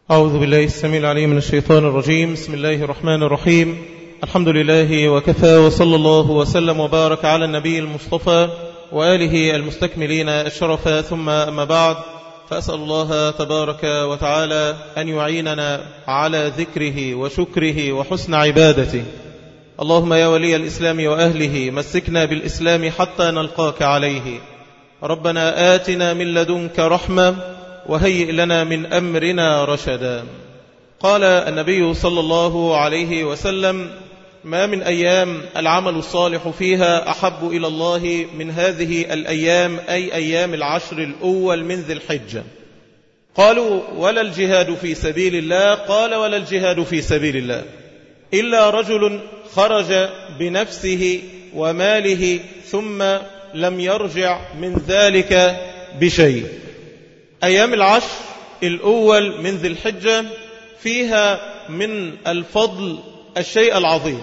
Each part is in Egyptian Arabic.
أعوذ بالله السميع العليم من الشيطان الرجيم بسم الله الرحمن الرحيم الحمد لله وكفى وصلى الله وسلم وبارك على النبي المصطفى وآله المستكملين الشرف ثم أما بعد فأسأل الله تبارك وتعالى أن يعيننا على ذكره وشكره وحسن عبادته اللهم يا ولي الإسلام وأهله مسكنا بالإسلام حتى نلقاك عليه ربنا آتنا من لدنك رحمة وهيئ لنا من أمرنا رشدا قال النبي صلى الله عليه وسلم ما من أيام العمل الصالح فيها أحب إلى الله من هذه الأيام أي أيام العشر الأول من ذي الحجة قالوا ولا الجهاد في سبيل الله قال ولا الجهاد في سبيل الله إلا رجل خرج بنفسه وماله ثم لم يرجع من ذلك بشيء أيام العشر الأول من ذي الحجة فيها من الفضل الشيء العظيم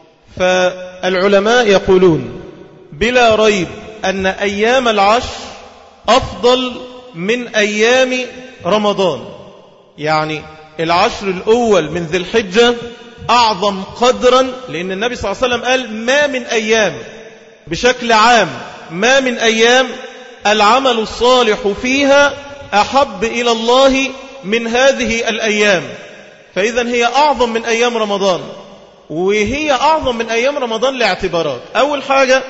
فالعلماء يقولون بلا ريب أن أيام العشر أفضل من أيام رمضان يعني العشر الأول من ذي الحجة أعظم قدرا لأن النبي صلى الله عليه وسلم قال ما من أيام بشكل عام ما من أيام العمل الصالح فيها أحب إلى الله من هذه الأيام فإذا هي أعظم من أيام رمضان وهي أعظم من أيام رمضان لاعتبارات أول حاجة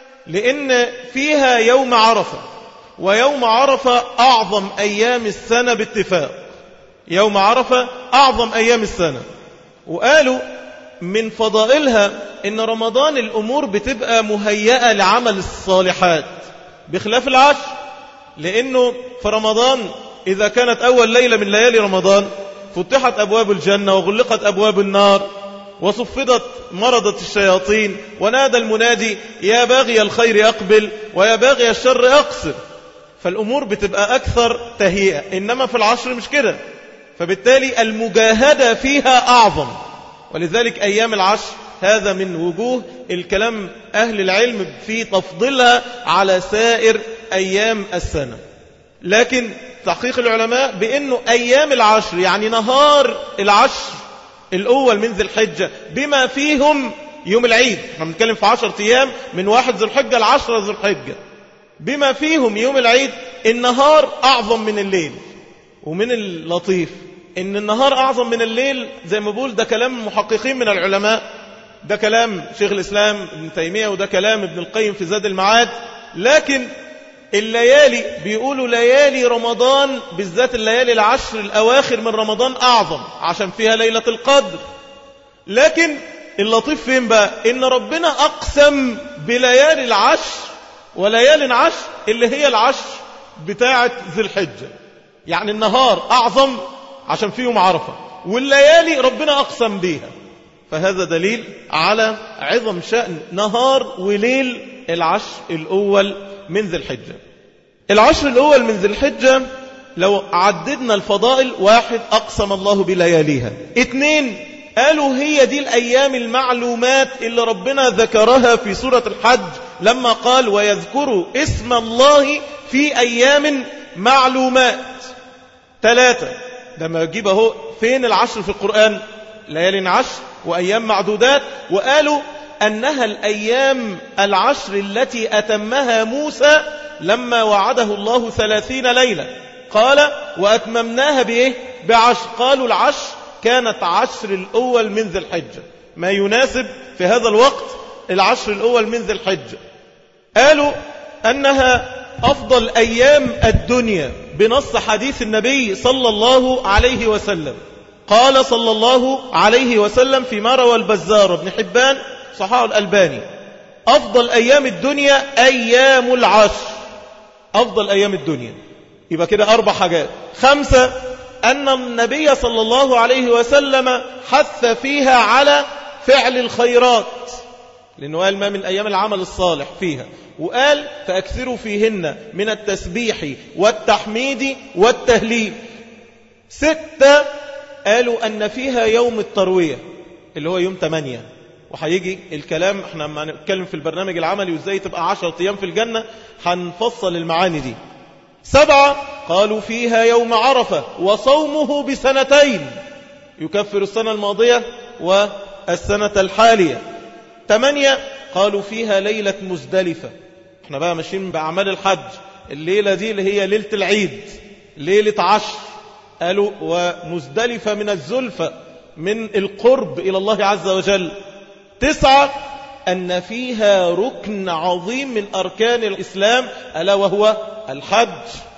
لأن فيها يوم عرفة ويوم عرفة أعظم أيام السنة باتفاق يوم عرفة أعظم أيام السنة وقالوا من فضائلها إن رمضان الأمور بتبقى مهيئة لعمل الصالحات بخلاف العشر لأنه في رمضان إذا كانت أول ليلة من ليالي رمضان فتحت أبواب الجنة وغلقت أبواب النار وصفدت مرضة الشياطين ونادى المنادي يا باغي الخير أقبل ويا باغي الشر أقصر فالأمور بتبقى أكثر تهيئة إنما في العشر مش كده فبالتالي المجاهدة فيها أعظم ولذلك أيام العشر هذا من وجوه الكلام أهل العلم في تفضيلها على سائر أيام السنة لكن تحقيق العلماء بأنه أيام العشر يعني نهار العشر الأول من ذي الحجة بما فيهم يوم العيد احنا بنتكلم في عشر أيام من واحد ذي الحجة العشرة ذي الحجة بما فيهم يوم العيد النهار أعظم من الليل ومن اللطيف ان النهار أعظم من الليل زي ما بقول ده كلام محققين من العلماء ده كلام شيخ الإسلام ابن تيمية وده كلام ابن القيم في زاد المعاد لكن الليالي بيقولوا ليالي رمضان بالذات الليالي العشر الأواخر من رمضان أعظم عشان فيها ليلة القدر لكن اللطيف فين بقى إن ربنا أقسم بليالي العشر وليالي عشر اللي هي العشر بتاعة ذي الحجة يعني النهار أعظم عشان فيهم عرفة والليالي ربنا أقسم بيها فهذا دليل على عظم شأن نهار وليل العشر الأول من ذي الحجة العشر الأول من ذي الحجة لو عددنا الفضائل واحد أقسم الله بلياليها اثنين قالوا هي دي الأيام المعلومات اللي ربنا ذكرها في سورة الحج لما قال ويذكروا اسم الله في أيام معلومات ثلاثة لما يجيب اهو فين العشر في القرآن ليالي عشر وأيام معدودات وقالوا أنها الأيام العشر التي أتمها موسى لما وعده الله ثلاثين ليلة قال وأتممناها بإيه بعشر قالوا العشر كانت عشر الأول من ذي الحجة ما يناسب في هذا الوقت العشر الأول من ذي الحجة قالوا أنها أفضل أيام الدنيا بنص حديث النبي صلى الله عليه وسلم قال صلى الله عليه وسلم فيما روى البزار بن حبان صحاح الألباني أفضل أيام الدنيا أيام العشر أفضل أيام الدنيا يبقى كده أربع حاجات خمسة أن النبي صلى الله عليه وسلم حث فيها على فعل الخيرات لأنه قال ما من أيام العمل الصالح فيها وقال فأكثروا فيهن من التسبيح والتحميد والتهليل ستة قالوا أن فيها يوم التروية اللي هو يوم 8 وهيجي الكلام احنا لما نتكلم في البرنامج العملي وازاي تبقى 10 ايام في الجنة هنفصل المعاني دي سبعة قالوا فيها يوم عرفة وصومه بسنتين يكفر السنة الماضية والسنة الحالية ثمانية قالوا فيها ليلة مزدلفة احنا بقى ماشيين بأعمال الحج الليلة دي اللي هي ليلة العيد ليلة عشر قالوا ومزدلفة من الزلفة من القرب إلى الله عز وجل تسعة أن فيها ركن عظيم من أركان الإسلام ألا وهو الحج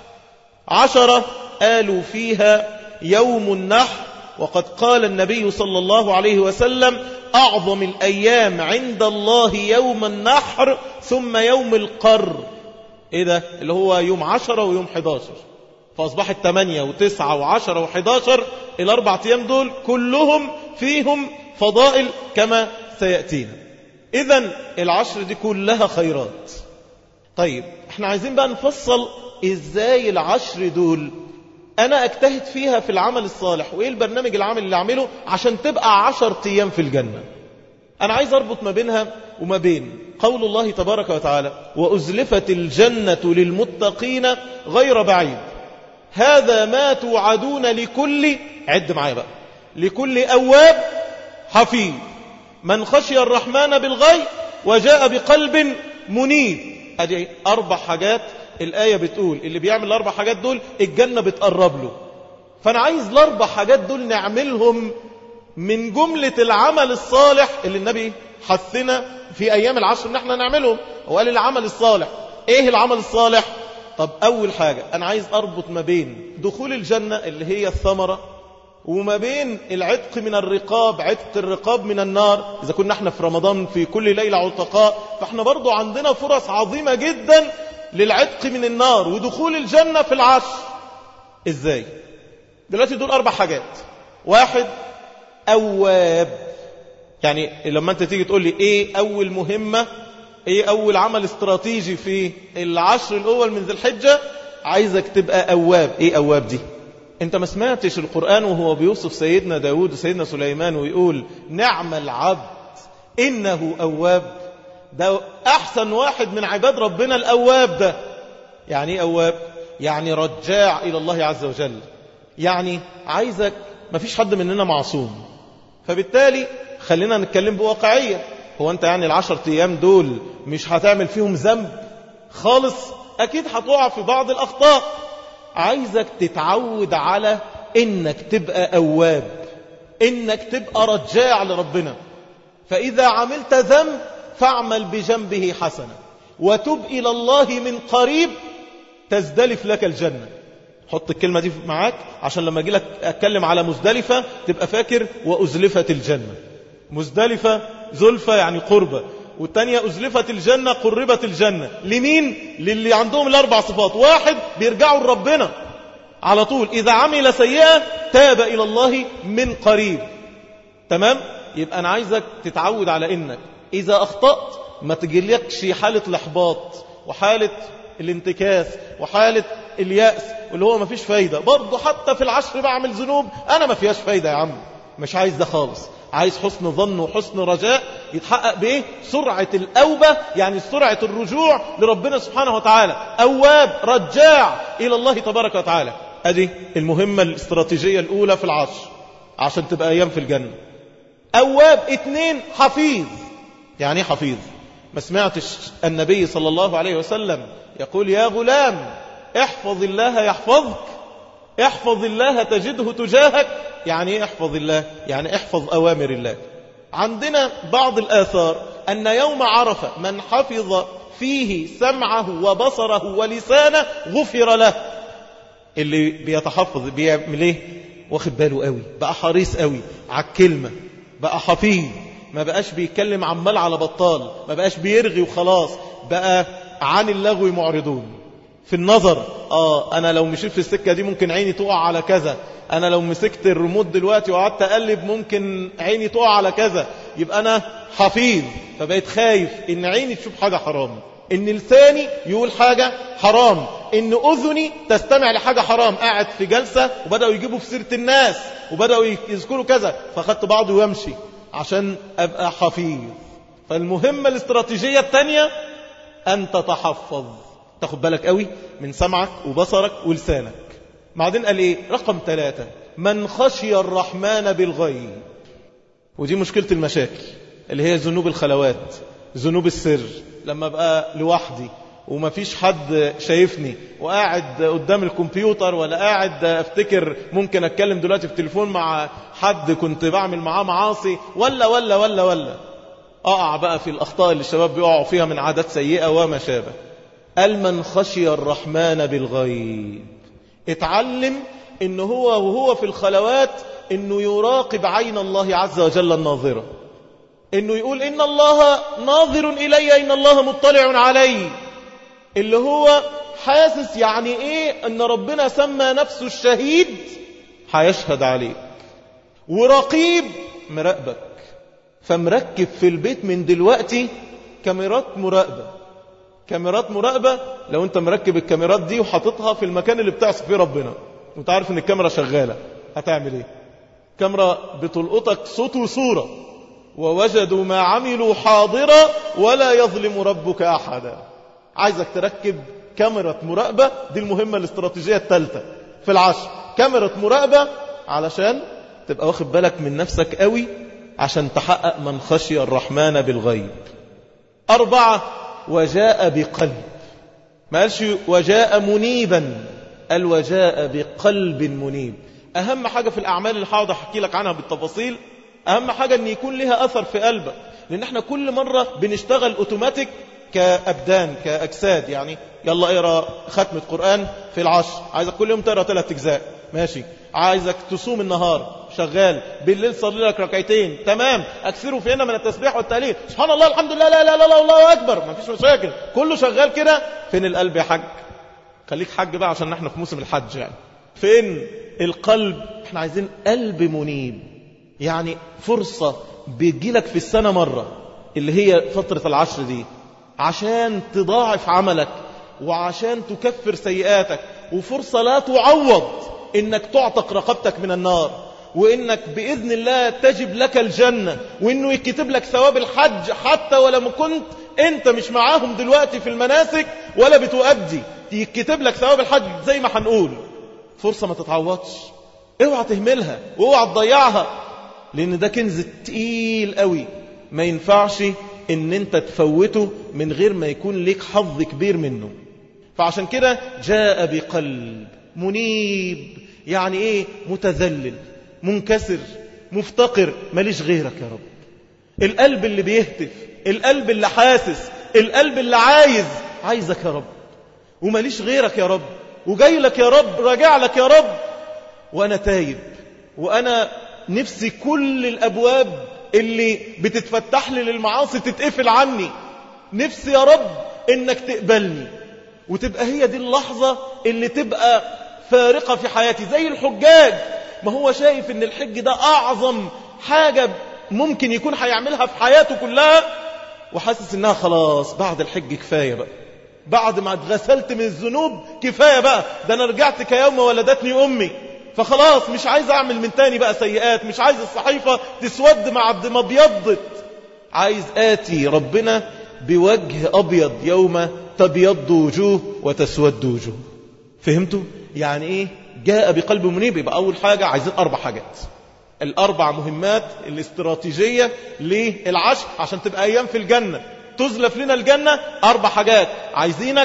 عشرة قالوا فيها يوم النحر وقد قال النبي صلى الله عليه وسلم أعظم الأيام عند الله يوم النحر ثم يوم القر إيه ده اللي هو يوم عشرة ويوم حداشر فأصبحت ثمانية وتسعة وعشرة وحداشر الأربع أيام دول كلهم فيهم فضائل كما سيأتينا إذا العشر دي كلها خيرات طيب احنا عايزين بقى نفصل ازاي العشر دول انا اجتهد فيها في العمل الصالح وايه البرنامج العمل اللي اعمله عشان تبقى عشر ايام في الجنة انا عايز اربط ما بينها وما بين قول الله تبارك وتعالى وأزلفت الجنة للمتقين غير بعيد هذا ما توعدون لكل عد معايا بقى لكل أواب حفيظ من خشي الرحمن بالغيب وجاء بقلب منيب ادي أربع حاجات الآية بتقول اللي بيعمل الأربع حاجات دول الجنة بتقرب له فأنا عايز الأربع حاجات دول نعملهم من جملة العمل الصالح اللي النبي حثنا في أيام العشر ان احنا نعملهم هو قال العمل الصالح ايه العمل الصالح طب أول حاجة أنا عايز أربط ما بين دخول الجنة اللي هي الثمرة وما بين العتق من الرقاب عتق الرقاب من النار إذا كنا احنا في رمضان في كل ليلة عتقاء فاحنا برضو عندنا فرص عظيمة جدا للعتق من النار ودخول الجنة في العشر ازاي دلوقتي دول أربع حاجات واحد أواب يعني لما انت تيجي تقول لي ايه أول مهمة ايه أول عمل استراتيجي في العشر الأول من ذي الحجة عايزك تبقى أواب ايه أواب دي انت ما سمعتش القرآن وهو بيوصف سيدنا داود وسيدنا سليمان ويقول نعم العبد إنه أواب ده أحسن واحد من عباد ربنا الأواب ده يعني ايه أواب يعني رجاع إلى الله عز وجل يعني عايزك ما فيش حد مننا معصوم فبالتالي خلينا نتكلم بواقعية هو أنت يعني العشر أيام دول مش هتعمل فيهم ذنب خالص أكيد هتقع في بعض الأخطاء عايزك تتعود على إنك تبقى أواب إنك تبقى رجاع لربنا فإذا عملت ذنب فاعمل بجنبه حسنة وتب إلى الله من قريب تزدلف لك الجنة حط الكلمة دي معاك عشان لما أجي لك أتكلم على مزدلفة تبقى فاكر وأزلفت الجنة مزدلفة زلفة يعني قربة والتانية أزلفت الجنة قربت الجنة لمين؟ للي عندهم الأربع صفات واحد بيرجعوا لربنا على طول إذا عمل سيئة تاب إلى الله من قريب تمام؟ يبقى أنا عايزك تتعود على إنك إذا أخطأت ما تجيلكش حالة الإحباط وحالة الانتكاس وحالة اليأس واللي هو ما فيش فايدة برضه حتى في العشر بعمل ذنوب أنا ما فيهاش فايدة يا عم مش عايز ده خالص عايز حسن ظن وحسن رجاء يتحقق بايه سرعة الأوبة يعني سرعة الرجوع لربنا سبحانه وتعالى أواب رجاع إلى الله تبارك وتعالى أدي المهمة الاستراتيجية الأولى في العشر عشان تبقى أيام في الجنة أواب اتنين حفيظ يعني ايه حفيظ ما سمعتش النبي صلى الله عليه وسلم يقول يا غلام احفظ الله يحفظك احفظ الله تجده تجاهك يعني ايه احفظ الله يعني احفظ أوامر الله عندنا بعض الآثار أن يوم عرفة من حفظ فيه سمعه وبصره ولسانه غفر له اللي بيتحفظ بيعمل ايه واخد باله قوي بقى حريص قوي على الكلمة بقى حفيظ ما بقاش بيتكلم عمال على بطال ما بقاش بيرغي وخلاص بقى عن اللغو معرضون في النظر آه أنا لو مشيت في السكة دي ممكن عيني تقع على كذا أنا لو مسكت الريموت دلوقتي وقعدت أقلب ممكن عيني تقع على كذا يبقى أنا حفيظ فبقيت خايف إن عيني تشوف حاجة حرام إن لساني يقول حاجة حرام إن أذني تستمع لحاجة حرام قاعد في جلسة وبدأوا يجيبوا في سيرة الناس وبدأوا يذكروا كذا فأخدت بعضه ويمشي عشان أبقى حفيظ فالمهمة الاستراتيجية الثانية أن تتحفظ تاخد بالك قوي من سمعك وبصرك ولسانك بعدين قال ايه رقم ثلاثة من خشي الرحمن بالغيب ودي مشكلة المشاكل اللي هي ذنوب الخلوات ذنوب السر لما ابقى لوحدي وما فيش حد شايفني وقاعد قدام الكمبيوتر ولا قاعد افتكر ممكن اتكلم دلوقتي في تليفون مع حد كنت بعمل معاه معاصي ولا ولا ولا ولا اقع بقى في الاخطاء اللي الشباب بيقعوا فيها من عادات سيئة وما شابه قال من خشي الرحمن بالغيب اتعلم ان هو وهو في الخلوات انه يراقب عين الله عز وجل الناظرة انه يقول ان الله ناظر الي ان الله مطلع علي اللي هو حاسس يعني ايه ان ربنا سمى نفسه الشهيد هيشهد عليك ورقيب مراقبك فمركب في البيت من دلوقتي كاميرات مراقبة كاميرات مراقبة لو انت مركب الكاميرات دي وحاططها في المكان اللي بتعصي فيه ربنا وانت عارف ان الكاميرا شغالة هتعمل ايه كاميرا بتلقطك صوت وصورة ووجدوا ما عملوا حاضرا ولا يظلم ربك أحدا عايزك تركب كاميرا مراقبة دي المهمة الاستراتيجية الثالثة في العشر كاميرا مراقبة علشان تبقى واخد بالك من نفسك قوي عشان تحقق من خشي الرحمن بالغيب أربعة وجاء بقلب ما قالش وجاء منيبا قال وجاء بقلب منيب أهم حاجة في الأعمال اللي هقعد أحكي لك عنها بالتفاصيل أهم حاجة أن يكون لها أثر في قلبك لأن احنا كل مرة بنشتغل أوتوماتيك كأبدان كأجساد يعني يلا اقرا ختمة قرآن في العشر عايزك كل يوم تقرا ثلاث أجزاء ماشي عايزك تصوم النهار شغال بالليل صلي لك ركعتين تمام اكثروا فينا من التسبيح والتهليل سبحان الله الحمد لله لا لا لا لا الله اكبر ما فيش مشاكل كله شغال كده فين القلب يا حاج خليك حج بقى عشان احنا في موسم الحج يعني فين القلب احنا عايزين قلب منيب يعني فرصة بيجيلك في السنة مرة اللي هي فترة العشر دي عشان تضاعف عملك وعشان تكفر سيئاتك وفرصة لا تعوض انك تعتق رقبتك من النار وانك باذن الله تجب لك الجنة وانه يكتب لك ثواب الحج حتى ولما كنت انت مش معاهم دلوقتي في المناسك ولا بتؤدي يكتب لك ثواب الحج زي ما هنقول فرصة ما تتعوضش اوعى تهملها واوعى تضيعها لان ده كنز تقيل قوي ما ينفعش ان انت تفوته من غير ما يكون ليك حظ كبير منه فعشان كده جاء بقلب منيب يعني ايه متذلل منكسر مفتقر ماليش غيرك يا رب القلب اللي بيهتف القلب اللي حاسس القلب اللي عايز عايزك يا رب وماليش غيرك يا رب وجاي لك يا رب راجع لك يا رب وانا تايب وانا نفسي كل الابواب اللي بتتفتح لي للمعاصي تتقفل عني نفسي يا رب انك تقبلني وتبقى هي دي اللحظة اللي تبقى فارقة في حياتي زي الحجاج ما هو شايف ان الحج ده اعظم حاجة ممكن يكون هيعملها في حياته كلها وحاسس انها خلاص بعد الحج كفاية بقى بعد ما اتغسلت من الذنوب كفاية بقى ده انا رجعت كيوم ولدتني امي فخلاص مش عايز اعمل من تاني بقى سيئات مش عايز الصحيفة تسود مع عبد ما ابيضت عايز اتي ربنا بوجه ابيض يوم تبيض وجوه وتسود وجوه فهمتوا يعني ايه جاء بقلب منيب يبقى اول حاجة عايزين اربع حاجات الاربع مهمات الاستراتيجية للعشر عشان تبقى ايام في الجنة تزلف لنا الجنة اربع حاجات عايزينك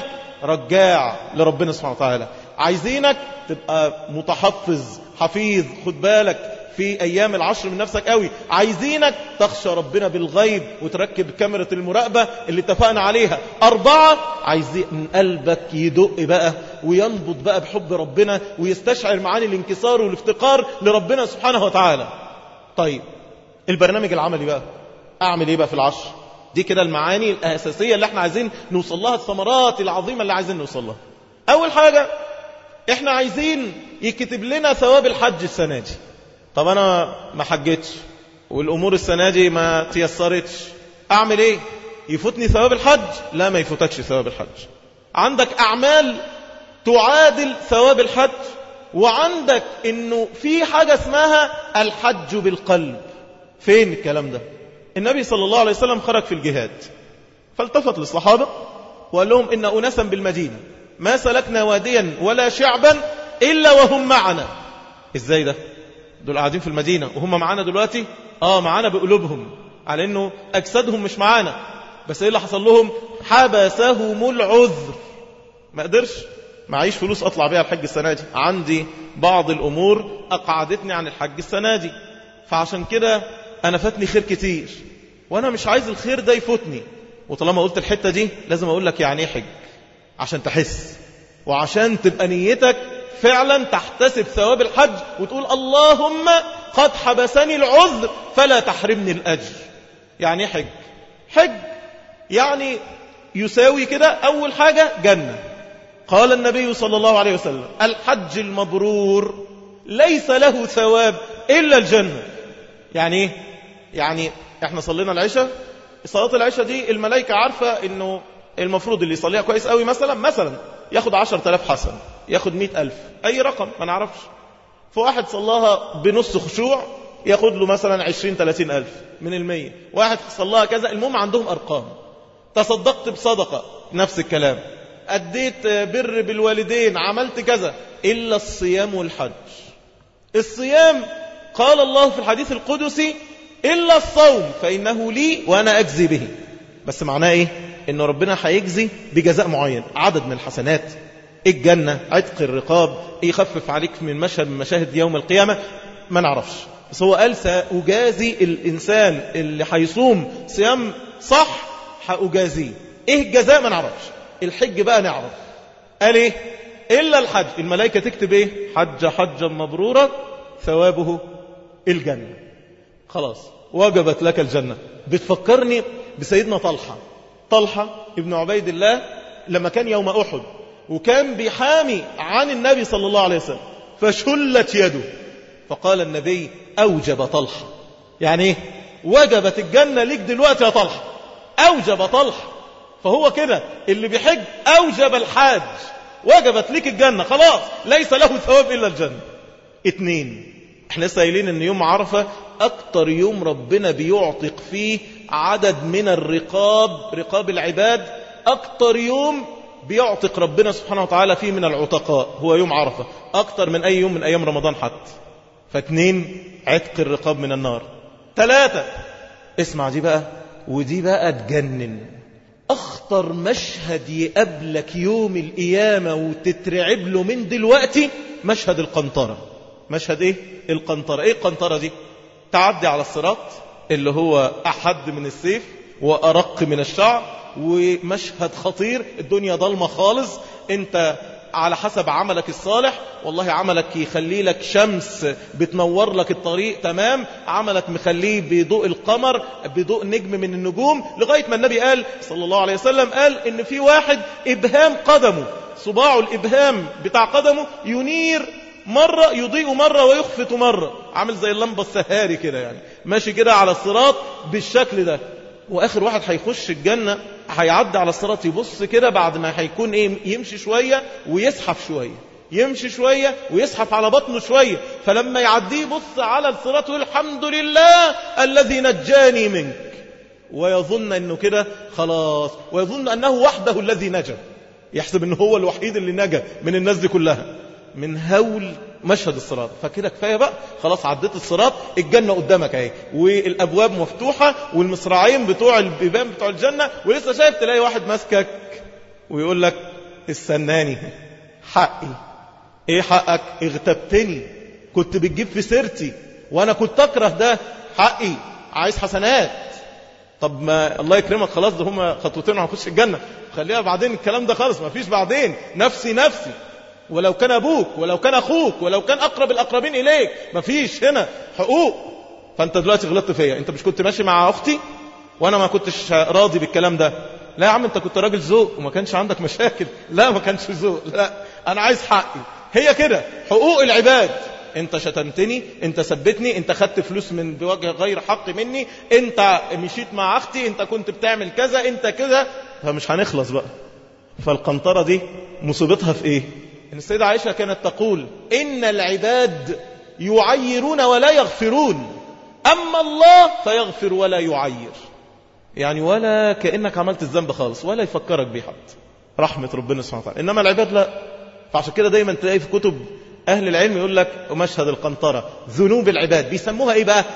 رجاع لربنا سبحانه وتعالى عايزينك تبقى متحفظ حفيظ خد بالك في أيام العشر من نفسك قوي عايزينك تخشى ربنا بالغيب وتركب كاميرا المراقبة اللي اتفقنا عليها أربعة عايزين قلبك يدق بقى وينبض بقى بحب ربنا ويستشعر معاني الانكسار والافتقار لربنا سبحانه وتعالى طيب البرنامج العملي بقى أعمل إيه بقى في العشر دي كده المعاني الأساسية اللي احنا عايزين نوصل لها الثمرات العظيمة اللي عايزين نوصل لها أول حاجة احنا عايزين يكتب لنا ثواب الحج السنة دي طب انا ما حجتش والامور السنة دي ما تيسرتش اعمل ايه يفوتني ثواب الحج لا ما يفوتكش ثواب الحج عندك اعمال تعادل ثواب الحج وعندك انه في حاجة اسمها الحج بالقلب فين الكلام ده النبي صلى الله عليه وسلم خرج في الجهاد فالتفت للصحابة وقال لهم إن أناسا بالمدينة ما سلكنا واديا ولا شعبا إلا وهم معنا إزاي ده دول قاعدين في المدينة وهم معانا دلوقتي آه معانا بقلوبهم على إنه أجسادهم مش معانا بس إيه اللي حصل لهم حبسهم العذر ما قدرش معيش فلوس أطلع بيها الحج السنة دي عندي بعض الأمور أقعدتني عن الحج السنة دي فعشان كده أنا فاتني خير كتير وأنا مش عايز الخير ده يفوتني وطالما قلت الحتة دي لازم أقول لك يعني ايه حج عشان تحس وعشان تبقى نيتك فعلا تحتسب ثواب الحج وتقول اللهم قد حبسني العذر فلا تحرمني الأجر يعني ايه حج حج يعني يساوي كده أول حاجة جنة قال النبي صلى الله عليه وسلم الحج المبرور ليس له ثواب إلا الجنة يعني ايه يعني احنا صلينا العشاء صلاة العشاء دي الملائكة عارفة انه المفروض اللي يصليها كويس قوي مثلا مثلا ياخد عشر تلاف حسن ياخد مئة ألف أي رقم ما نعرفش فواحد صلاها بنص خشوع ياخد له مثلا عشرين تلاتين ألف من المية واحد صلاها كذا المهم عندهم أرقام تصدقت بصدقة نفس الكلام أديت بر بالوالدين عملت كذا إلا الصيام والحج الصيام قال الله في الحديث القدسي إلا الصوم فإنه لي وأنا أجزي به بس معناه إيه إن ربنا هيجزي بجزاء معين عدد من الحسنات الجنة عتق الرقاب يخفف عليك من مشهد من مشاهد يوم القيامة ما نعرفش بس هو قال سأجازي الإنسان اللي هيصوم صيام صح هأجازيه إيه الجزاء ما نعرفش الحج بقى نعرف قال إيه إلا الحج الملائكة تكتب إيه حج حجا مبرورا ثوابه الجنة خلاص وجبت لك الجنة بتفكرني بسيدنا طلحة طلحة ابن عبيد الله لما كان يوم أحد وكان بيحامي عن النبي صلى الله عليه وسلم فشلت يده فقال النبي أوجب طلحة يعني ايه وجبت الجنة ليك دلوقتي يا طلحة أوجب طلحة فهو كده اللي بيحج أوجب الحاج وجبت ليك الجنة خلاص ليس له ثواب إلا الجنة اتنين احنا لسه قايلين ان يوم عرفة اكتر يوم ربنا بيعتق فيه عدد من الرقاب رقاب العباد اكتر يوم بيعتق ربنا سبحانه وتعالى فيه من العتقاء هو يوم عرفة اكتر من اي يوم من ايام رمضان حتى فاتنين عتق الرقاب من النار ثلاثة اسمع دي بقى ودي بقى تجنن اخطر مشهد يقابلك يوم القيامة وتترعب له من دلوقتي مشهد القنطرة مشهد ايه القنطرة ايه القنطرة دي تعدي على الصراط اللي هو احد من السيف وارق من الشعر ومشهد خطير الدنيا ضلمة خالص انت على حسب عملك الصالح والله عملك يخلي لك شمس بتنور لك الطريق تمام عملك مخليه بضوء القمر بضوء نجم من النجوم لغاية ما النبي قال صلى الله عليه وسلم قال ان في واحد ابهام قدمه صباعه الابهام بتاع قدمه ينير مرة يضيء مرة ويخفت مرة عامل زي اللمبة السهاري كده يعني ماشي كده على الصراط بالشكل ده واخر واحد هيخش الجنة هيعدي على الصراط يبص كده بعد ما هيكون ايه يمشي شوية ويزحف شوية يمشي شوية ويسحف على بطنه شوية فلما يعديه يبص على الصراط ويقول الحمد لله الذي نجاني منك ويظن انه كده خلاص ويظن انه وحده الذي نجا يحسب انه هو الوحيد اللي نجا من الناس دي كلها من هول مشهد الصراط فكده كفايه بقى خلاص عديت الصراط الجنه قدامك اهي والابواب مفتوحه والمصراعين بتوع البيبان بتوع الجنه ولسه شايف تلاقي واحد ماسكك ويقول لك استناني حقي ايه حقك اغتبتني كنت بتجيب في سيرتي وانا كنت اكره ده حقي عايز حسنات طب ما الله يكرمك خلاص ده هما خطوتين وهنخش الجنه خليها بعدين الكلام ده خالص ما فيش بعدين نفسي نفسي ولو كان أبوك ولو كان أخوك ولو كان أقرب الأقربين إليك مفيش هنا حقوق فأنت دلوقتي غلطت فيا أنت مش كنت ماشي مع أختي وأنا ما كنتش راضي بالكلام ده لا يا عم أنت كنت راجل ذوق وما كانش عندك مشاكل لا ما كانش ذوق لا أنا عايز حقي هي كده حقوق العباد انت شتمتني انت سبتني انت خدت فلوس من بوجه غير حق مني انت مشيت مع اختي انت كنت بتعمل كذا انت كذا فمش هنخلص بقى فالقنطرة دي مصيبتها في ايه ان السيدة عائشة كانت تقول ان العباد يعيرون ولا يغفرون اما الله فيغفر ولا يعير يعني ولا كأنك عملت الذنب خالص ولا يفكرك بيه حد رحمة ربنا سبحانه وتعالى إنما العباد لا فعشان كده دايما تلاقي في كتب أهل العلم يقول لك مشهد القنطرة ذنوب العباد بيسموها إيه بقى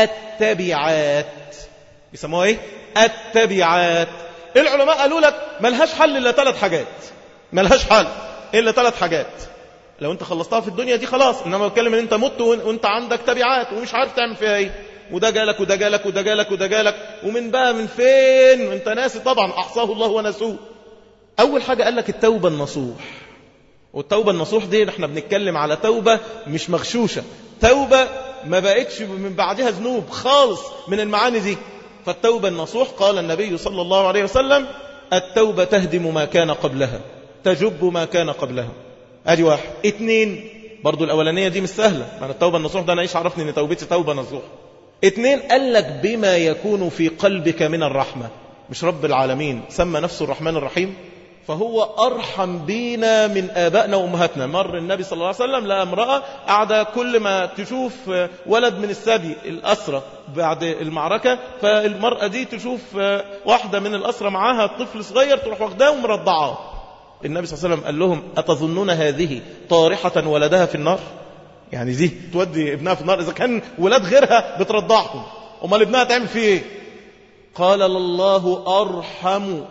التبعات بيسموها إيه التبعات العلماء قالوا لك ملهاش حل إلا ثلاث حاجات ملهاش حل إلا ثلاث حاجات لو انت خلصتها في الدنيا دي خلاص انما بتكلم ان انت مت وانت عندك تبعات ومش عارف تعمل فيها ايه وده جالك وده جالك وده جالك وده جالك ومن بقى من فين وانت ناسي طبعا احصاه الله ونسوه اول حاجه قال لك التوبه النصوح والتوبه النصوح دي احنا بنتكلم على توبه مش مغشوشه توبه ما بقتش من بعدها ذنوب خالص من المعاني دي فالتوبه النصوح قال النبي صلى الله عليه وسلم التوبه تهدم ما كان قبلها تجب ما كان قبلها ادي واحد اتنين برضو الاولانيه دي مش سهله ما أنا التوبه النصوح ده انا ايش عرفني ان توبتي توبه نصوح اتنين قال لك بما يكون في قلبك من الرحمه مش رب العالمين سمى نفسه الرحمن الرحيم فهو أرحم بينا من آبائنا وأمهاتنا مر النبي صلى الله عليه وسلم لقى امرأة قاعدة كل ما تشوف ولد من السبي الأسرة بعد المعركة فالمرأة دي تشوف واحدة من الأسرة معاها طفل صغير تروح واخداه ومرضعاه النبي صلى الله عليه وسلم قال لهم أتظنون هذه طارحة ولدها في النار يعني دي تودي ابنها في النار إذا كان ولاد غيرها بترضعهم أمال ابنها تعمل فيه إيه قال الله أرحم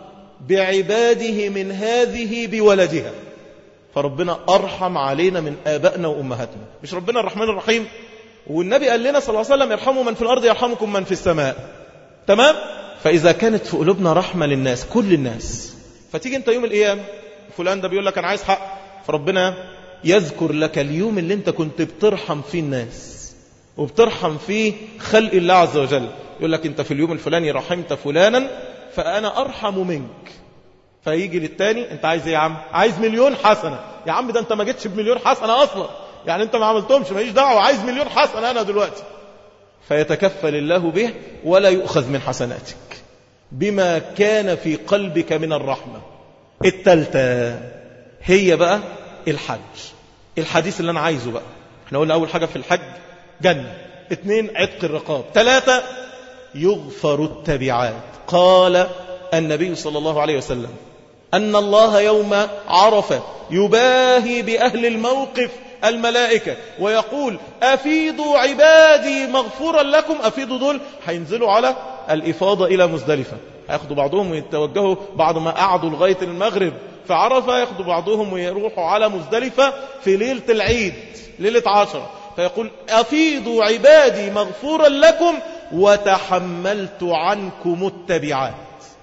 بعباده من هذه بولدها فربنا أرحم علينا من آبائنا وأمهاتنا مش ربنا الرحمن الرحيم والنبي قال لنا صلى الله عليه وسلم ارحموا من في الأرض يرحمكم من في السماء تمام فإذا كانت في قلوبنا رحمة للناس كل الناس فتيجي انت يوم القيامة فلان ده بيقول لك أنا عايز حق فربنا يذكر لك اليوم اللي انت كنت بترحم فيه الناس وبترحم فيه خلق الله عز وجل يقول لك انت في اليوم الفلاني رحمت فلانا فأنا أرحم منك فيجي للتاني انت عايز ايه يا عم عايز مليون حسنة يا عم ده انت ما جيتش بمليون حسنة أصلا يعني انت ما عملتهمش ماليش دعوة عايز مليون حسنة أنا دلوقتي فيتكفل الله به ولا يؤخذ من حسناتك بما كان في قلبك من الرحمة التالتة هي بقى الحج الحديث اللي أنا عايزه بقى احنا قلنا أول حاجة في الحج جنة اثنين عتق الرقاب ثلاثة يغفر التبعات قال النبي صلى الله عليه وسلم أن الله يوم عرفة يباهي بأهل الموقف الملائكة ويقول أفيضوا عبادي مغفورا لكم أفيضوا دول هينزلوا على الإفاضة إلى مزدلفة هياخدوا بعضهم ويتوجهوا بعد ما قعدوا لغاية المغرب في عرفة ياخدوا بعضهم ويروحوا على مزدلفة في ليلة العيد ليلة عشرة فيقول أفيضوا عبادي مغفورا لكم وتحملت عنكم التبعات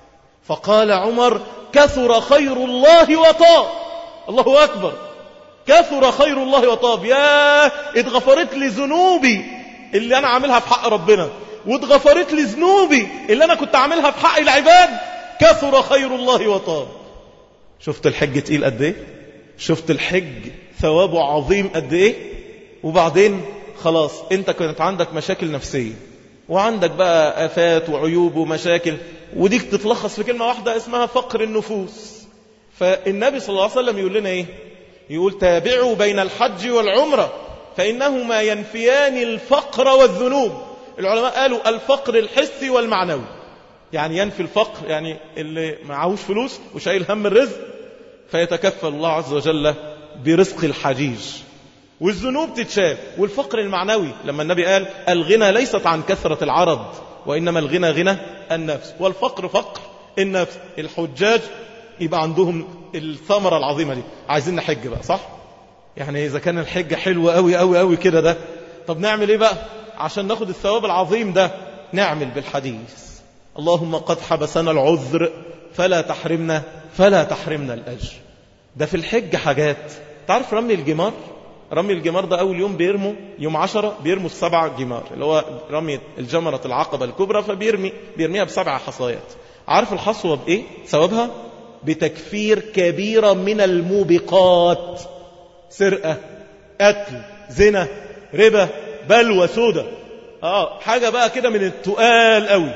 فقال عمر كثر خير الله وطاب الله أكبر كثر خير الله وطاب يا اتغفرت لي ذنوبي اللي أنا عاملها في حق ربنا واتغفرت لي ذنوبي اللي أنا كنت عاملها في حق العباد كثر خير الله وطاب شفت الحج تقيل قد ايه شفت الحج ثوابه عظيم قد ايه وبعدين خلاص انت كانت عندك مشاكل نفسية وعندك بقى آفات وعيوب ومشاكل وديك تتلخص في كلمة واحدة اسمها فقر النفوس فالنبي صلى الله عليه وسلم يقول لنا ايه يقول تابعوا بين الحج والعمرة فإنهما ينفيان الفقر والذنوب العلماء قالوا الفقر الحسي والمعنوي يعني ينفي الفقر يعني اللي معهوش فلوس وشايل هم الرزق فيتكفل الله عز وجل برزق الحجيج والذنوب تتشاف والفقر المعنوي لما النبي قال الغنى ليست عن كثرة العرض وإنما الغنى غنى النفس والفقر فقر النفس الحجاج يبقى عندهم الثمرة العظيمة دي عايزين نحج بقى صح يعني إذا كان الحج حلو قوي قوي قوي كده ده طب نعمل إيه بقى عشان ناخد الثواب العظيم ده نعمل بالحديث اللهم قد حبسنا العذر فلا تحرمنا فلا تحرمنا الأجر ده في الحج حاجات تعرف رمي الجمار رمي الجمار ده أول يوم بيرموا يوم عشرة بيرموا السبع جمار اللي هو رمي الجمرة العقبة الكبرى فبيرمي بيرميها بسبع حصايات عارف الحصوة بإيه ثوابها بتكفير كبيرة من الموبقات سرقة قتل زنا ربا بلوى سودة اه حاجة بقى كده من التقال قوي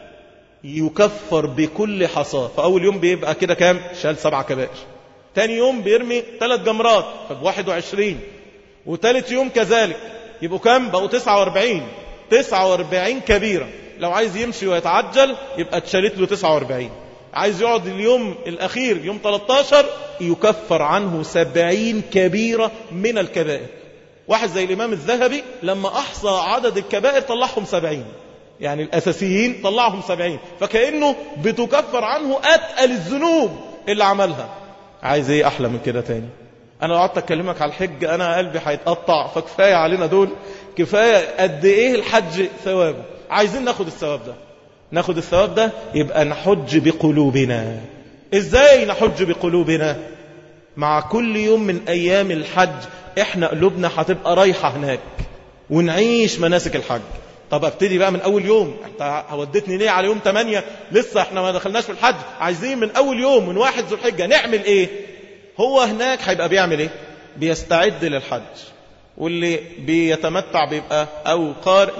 يكفر بكل حصاة فأول يوم بيبقى كده كام شال سبع كبائر تاني يوم بيرمي ثلاث جمرات فبواحد وعشرين وتالت يوم كذلك يبقوا كام بقوا تسعة واربعين تسعة واربعين كبيرة لو عايز يمشي ويتعجل يبقى اتشالت له تسعة واربعين عايز يقعد اليوم الأخير يوم 13 يكفر عنه سبعين كبيرة من الكبائر واحد زي الإمام الذهبي لما أحصى عدد الكبائر طلعهم سبعين يعني الأساسيين طلعهم سبعين فكأنه بتكفر عنه أتقل الذنوب اللي عملها عايز ايه أحلى من كده تاني أنا لو قعدت أكلمك على الحج أنا قلبي هيتقطع فكفاية علينا دول كفاية قد إيه الحج ثوابه عايزين ناخد الثواب ده ناخد الثواب ده يبقى نحج بقلوبنا ازاي نحج بقلوبنا مع كل يوم من ايام الحج احنا قلوبنا هتبقى رايحة هناك ونعيش مناسك الحج طب ابتدي بقى من اول يوم انت ودتني ليه على يوم 8 لسه احنا ما دخلناش في الحج عايزين من اول يوم من واحد ذو الحجة نعمل ايه هو هناك هيبقى بيعمل ايه بيستعد للحج واللي بيتمتع بيبقى او قارئ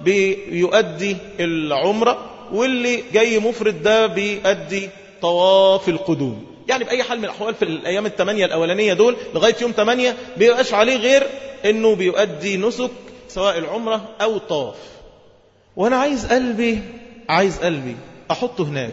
بيؤدي العمرة واللي جاي مفرد ده بيؤدي طواف القدوم يعني بأي حال من الأحوال في الأيام الثمانية الأولانية دول لغاية يوم ثمانية بيبقاش عليه غير أنه بيؤدي نسك سواء العمرة أو الطواف وأنا عايز قلبي عايز قلبي أحطه هناك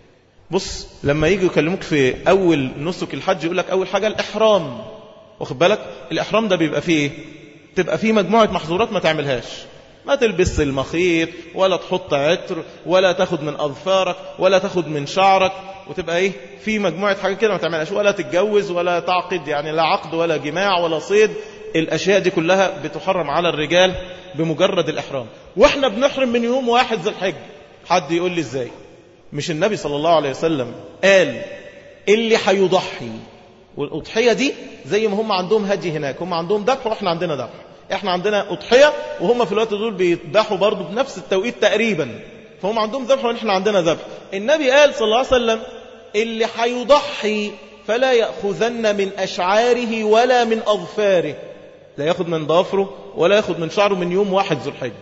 بص لما يجي يكلموك في أول نسك الحج يقول لك أول حاجة الإحرام واخد بالك الإحرام ده بيبقى فيه إيه؟ تبقى فيه مجموعة محظورات ما تعملهاش ما تلبس المخيط ولا تحط عطر ولا تاخد من أظفارك ولا تاخد من شعرك وتبقى ايه في مجموعة حاجات كده ما تعملهاش ولا تتجوز ولا تعقد يعني لا عقد ولا جماع ولا صيد الأشياء دي كلها بتحرم على الرجال بمجرد الإحرام واحنا بنحرم من يوم واحد ذي الحج حد يقول لي ازاي مش النبي صلى الله عليه وسلم قال اللي هيضحي والأضحية دي زي ما هم عندهم هدي هناك هم عندهم ذبح واحنا عندنا ذبح احنا عندنا أضحية وهم في الوقت دول بيذبحوا برضه بنفس التوقيت تقريبا فهم عندهم ذبح واحنا عندنا ذبح النبي قال صلى الله عليه وسلم اللي هيضحي فلا يأخذن من أشعاره ولا من أظفاره لا ياخد من ضافره ولا ياخد من شعره من يوم واحد ذو الحجة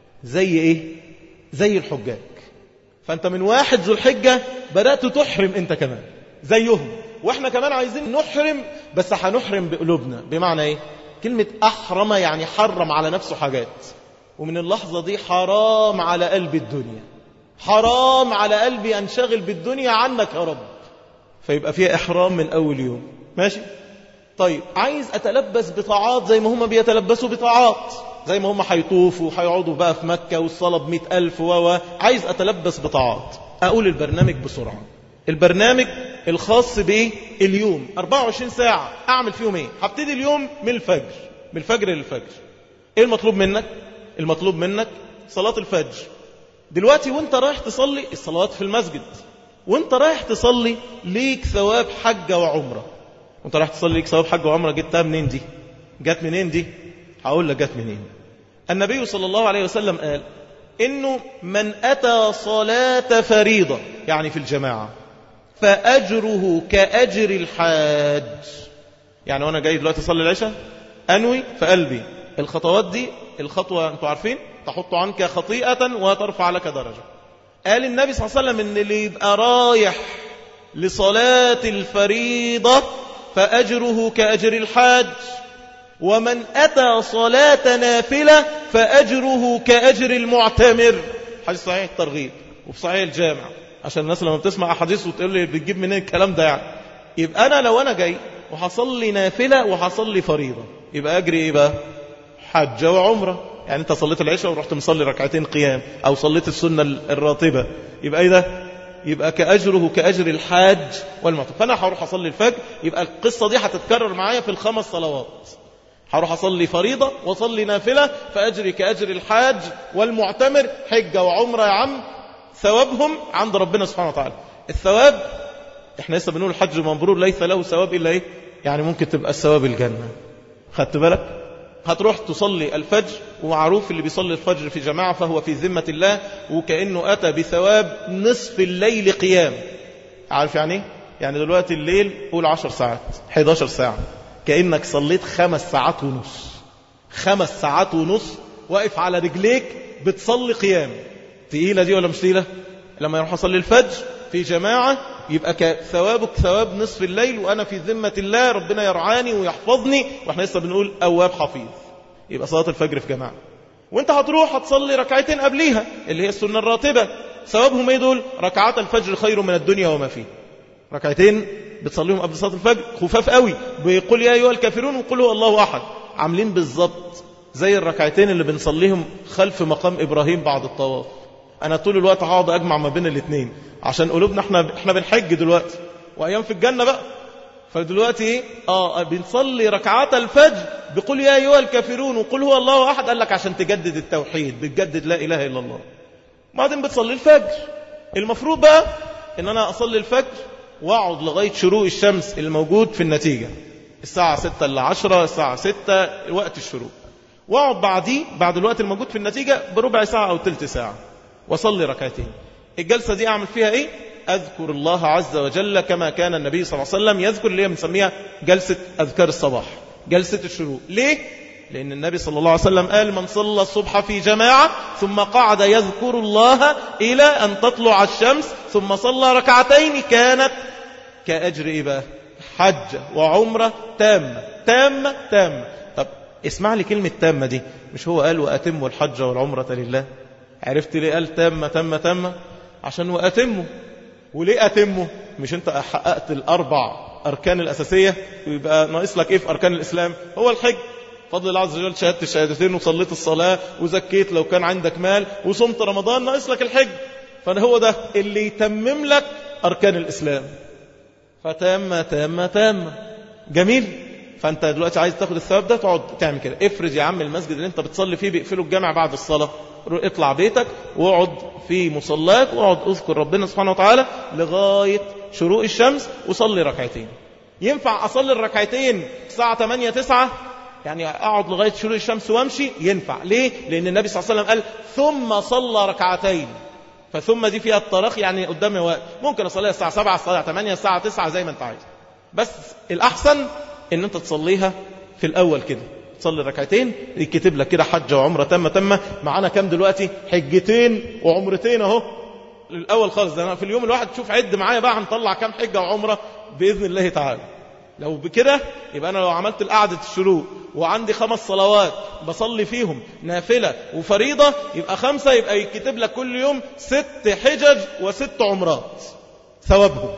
زي ايه زي الحجاج فانت من واحد ذو الحجة بدأت تحرم انت كمان زيهم واحنا كمان عايزين نحرم بس هنحرم بقلوبنا بمعنى ايه كلمة أحرم يعني حرم على نفسه حاجات ومن اللحظة دي حرام على قلب الدنيا حرام على قلبي أنشغل بالدنيا عنك يا رب فيبقى فيها إحرام من أول يوم ماشي طيب عايز أتلبس بطاعات زي ما هم بيتلبسوا بطاعات زي ما هم هيطوفوا وهيقعدوا بقى في مكة والصلاة بمئة ألف و عايز أتلبس بطاعات أقول البرنامج بسرعة البرنامج الخاص بإيه اليوم 24 ساعة أعمل فيهم إيه هبتدي اليوم من الفجر من الفجر للفجر إيه المطلوب منك المطلوب منك صلاة الفجر دلوقتي وانت رايح تصلي الصلوات في المسجد وانت رايح تصلي ليك ثواب حجة وعمرة وانت رايح تصلي ليك ثواب حجة وعمرة جبتها منين دي جت منين دي هقول لك جت منين النبي صلى الله عليه وسلم قال انه من اتى صلاة فريضة يعني في الجماعة فأجره كأجر الحاج يعني وانا جاي دلوقتي اصلي العشاء انوي في قلبي الخطوات دي الخطوة انتوا عارفين تحط عنك خطيئة وترفع لك درجة قال النبي صلى الله عليه وسلم ان اللي يبقى رايح لصلاة الفريضة فأجره كأجر الحاج ومن أتى صلاة نافلة فأجره كأجر المعتمر حديث صحيح الترغيب وفي صحيح الجامع عشان الناس لما بتسمع أحاديث وتقول لي بتجيب منين الكلام ده يعني يبقى أنا لو أنا جاي وحصلي نافلة وحصلي فريضة يبقى أجري إيه بقى حجة وعمرة يعني أنت صليت العشاء ورحت مصلي ركعتين قيام أو صليت السنة الراتبة يبقى إيه ده يبقى كأجره كأجر الحاج والمعتمر فأنا هروح أصلي الفجر يبقى القصة دي هتتكرر معايا في الخمس صلوات هروح أصلي فريضة وأصلي نافلة فأجري كأجر الحاج والمعتمر حجة وعمرة يا عم ثوابهم عند ربنا سبحانه وتعالى الثواب احنا لسه بنقول الحج مبرور ليس له ثواب إلا إيه يعني ممكن تبقى الثواب الجنة خدت بالك هتروح تصلي الفجر ومعروف اللي بيصلي الفجر في جماعة فهو في ذمة الله وكأنه أتى بثواب نصف الليل قيام عارف يعني ايه؟ يعني دلوقتي الليل قول عشر ساعات 11 ساعة كأنك صليت خمس ساعات ونص خمس ساعات ونص واقف على رجليك بتصلي قيام تقيلة دي ولا مش تقيلة لما يروح أصلي الفجر في جماعة يبقى ثوابك ثواب نصف الليل وأنا في ذمة الله ربنا يرعاني ويحفظني وإحنا لسه بنقول أواب حفيظ يبقى صلاة الفجر في جماعة وانت هتروح هتصلي ركعتين قبليها اللي هي السنة الراتبة ثوابهم ايه دول ركعات الفجر خير من الدنيا وما فيه ركعتين بتصليهم قبل صلاة الفجر خفاف قوي بيقول يا أيها الكافرون وقل هو الله أحد عاملين بالظبط زي الركعتين اللي بنصليهم خلف مقام إبراهيم بعد الطواف أنا طول الوقت هقعد أجمع ما بين الاثنين عشان قلوبنا احنا احنا بنحج دلوقتي وأيام في الجنة بقى فدلوقتي ايه اه بنصلي ركعات الفجر بقول يا ايها الكافرون وقل هو الله احد قال لك عشان تجدد التوحيد بتجدد لا اله الا الله بعدين بتصلي الفجر المفروض بقى ان انا اصلي الفجر واقعد لغايه شروق الشمس الموجود في النتيجه الساعه 6 ل 10 الساعه 6 وقت الشروق واقعد بعديه بعد الوقت الموجود في النتيجه بربع ساعه او ثلث ساعه واصلي ركعتين الجلسه دي اعمل فيها ايه أذكر الله عز وجل كما كان النبي صلى الله عليه وسلم يذكر اللي هي بنسميها جلسة أذكار الصباح جلسة الشروق ليه؟ لأن النبي صلى الله عليه وسلم قال من صلى الصبح في جماعة ثم قعد يذكر الله إلى أن تطلع الشمس ثم صلى ركعتين كانت كأجر إيه بقى؟ حجة وعمرة تامة تامة تامة طب اسمع لي كلمة تامة دي مش هو قال وأتموا الحج والعمرة لله عرفت ليه قال تامة تامة تامة عشان وأتموا وليه أتمه مش أنت حققت الأربع أركان الأساسية ويبقى ناقص لك إيه في أركان الإسلام هو الحج فضل الله عز وجل شهدت الشهادتين وصليت الصلاة وزكيت لو كان عندك مال وصمت رمضان ناقص لك الحج فهو ده اللي يتمم لك أركان الإسلام فتامة تامة تامة جميل فأنت دلوقتي عايز تاخد الثواب ده تقعد تعمل كده افرض يا عم المسجد اللي انت بتصلي فيه بيقفلوا الجامع بعد الصلاة اطلع بيتك واقعد في مصلاك واقعد اذكر ربنا سبحانه وتعالى لغاية شروق الشمس وصلي ركعتين ينفع اصلي الركعتين الساعة 8 9 يعني اقعد لغاية شروق الشمس وامشي ينفع ليه لان النبي صلى الله عليه وسلم قال ثم صلى ركعتين فثم دي فيها التراخي يعني قدامي وقت ممكن اصليها الساعة 7 الساعة 8 الساعة 9 زي ما انت عايز بس الاحسن ان انت تصليها في الاول كده تصلي ركعتين يكتب لك كده حجة وعمرة تامة تامة معانا كام دلوقتي حجتين وعمرتين اهو الاول خالص ده أنا في اليوم الواحد تشوف عد معايا بقى هنطلع كام حجة وعمرة باذن الله تعالى لو بكده يبقى انا لو عملت القعدة الشروق وعندي خمس صلوات بصلي فيهم نافلة وفريضة يبقى خمسة يبقى يكتب لك كل يوم ست حجج وست عمرات ثوابهم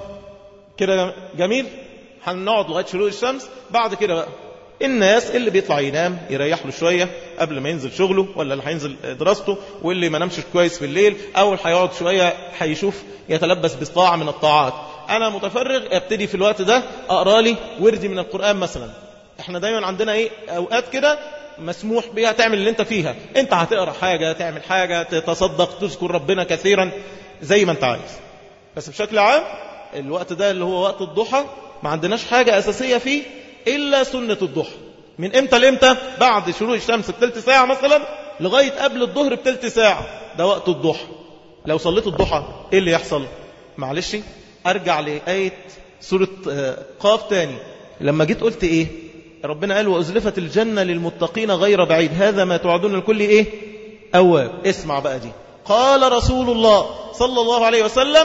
كده جميل هنقعد لغاية شروق الشمس بعد كده بقى الناس اللي بيطلع ينام يريح له شوية قبل ما ينزل شغله ولا اللي هينزل دراسته واللي ما نامش كويس في الليل أو اللي هيقعد شوية هيشوف يتلبس بطاعة من الطاعات أنا متفرغ ابتدي في الوقت ده أقرأ لي وردي من القرآن مثلا احنا دايما عندنا ايه أوقات كده مسموح بها تعمل اللي انت فيها انت هتقرأ حاجة تعمل حاجة تتصدق تذكر ربنا كثيرا زي ما انت عايز بس بشكل عام الوقت ده اللي هو وقت الضحى ما عندناش حاجة أساسية فيه إلا سنة الضحى من إمتى لإمتى بعد شروق الشمس بتلت ساعة مثلا لغاية قبل الظهر بتلت ساعة ده وقت الضحى لو صليت الضحى إيه اللي يحصل معلش أرجع لآية سورة قاف تاني لما جيت قلت إيه ربنا قال وأزلفت الجنة للمتقين غير بعيد هذا ما توعدون الكل إيه أواب اسمع بقى دي قال رسول الله صلى الله عليه وسلم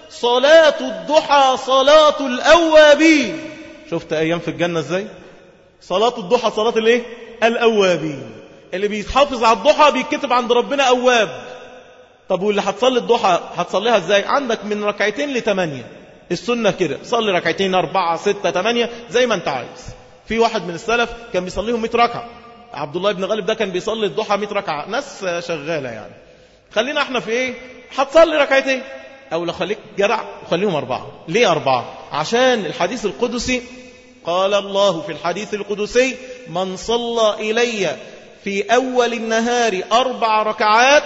صلاة الضحى صلاة الأوابين شفت أيام في الجنة إزاي صلاة الضحى صلاة الإيه الأوابين اللي بيحافظ على الضحى بيتكتب عند ربنا أواب طب واللي هتصلي الضحى هتصليها إزاي عندك من ركعتين لثمانية السنة كده صلي ركعتين أربعة ستة ثمانية زي ما أنت عايز في واحد من السلف كان بيصليهم 100 ركعة عبد الله بن غالب ده كان بيصلي الضحى 100 ركعة ناس شغالة يعني خلينا احنا في ايه هتصلي ركعتين او لو خليك جرع وخليهم أربعة ليه أربعة عشان الحديث القدسي قال الله في الحديث القدسي من صلى إلي في أول النهار أربع ركعات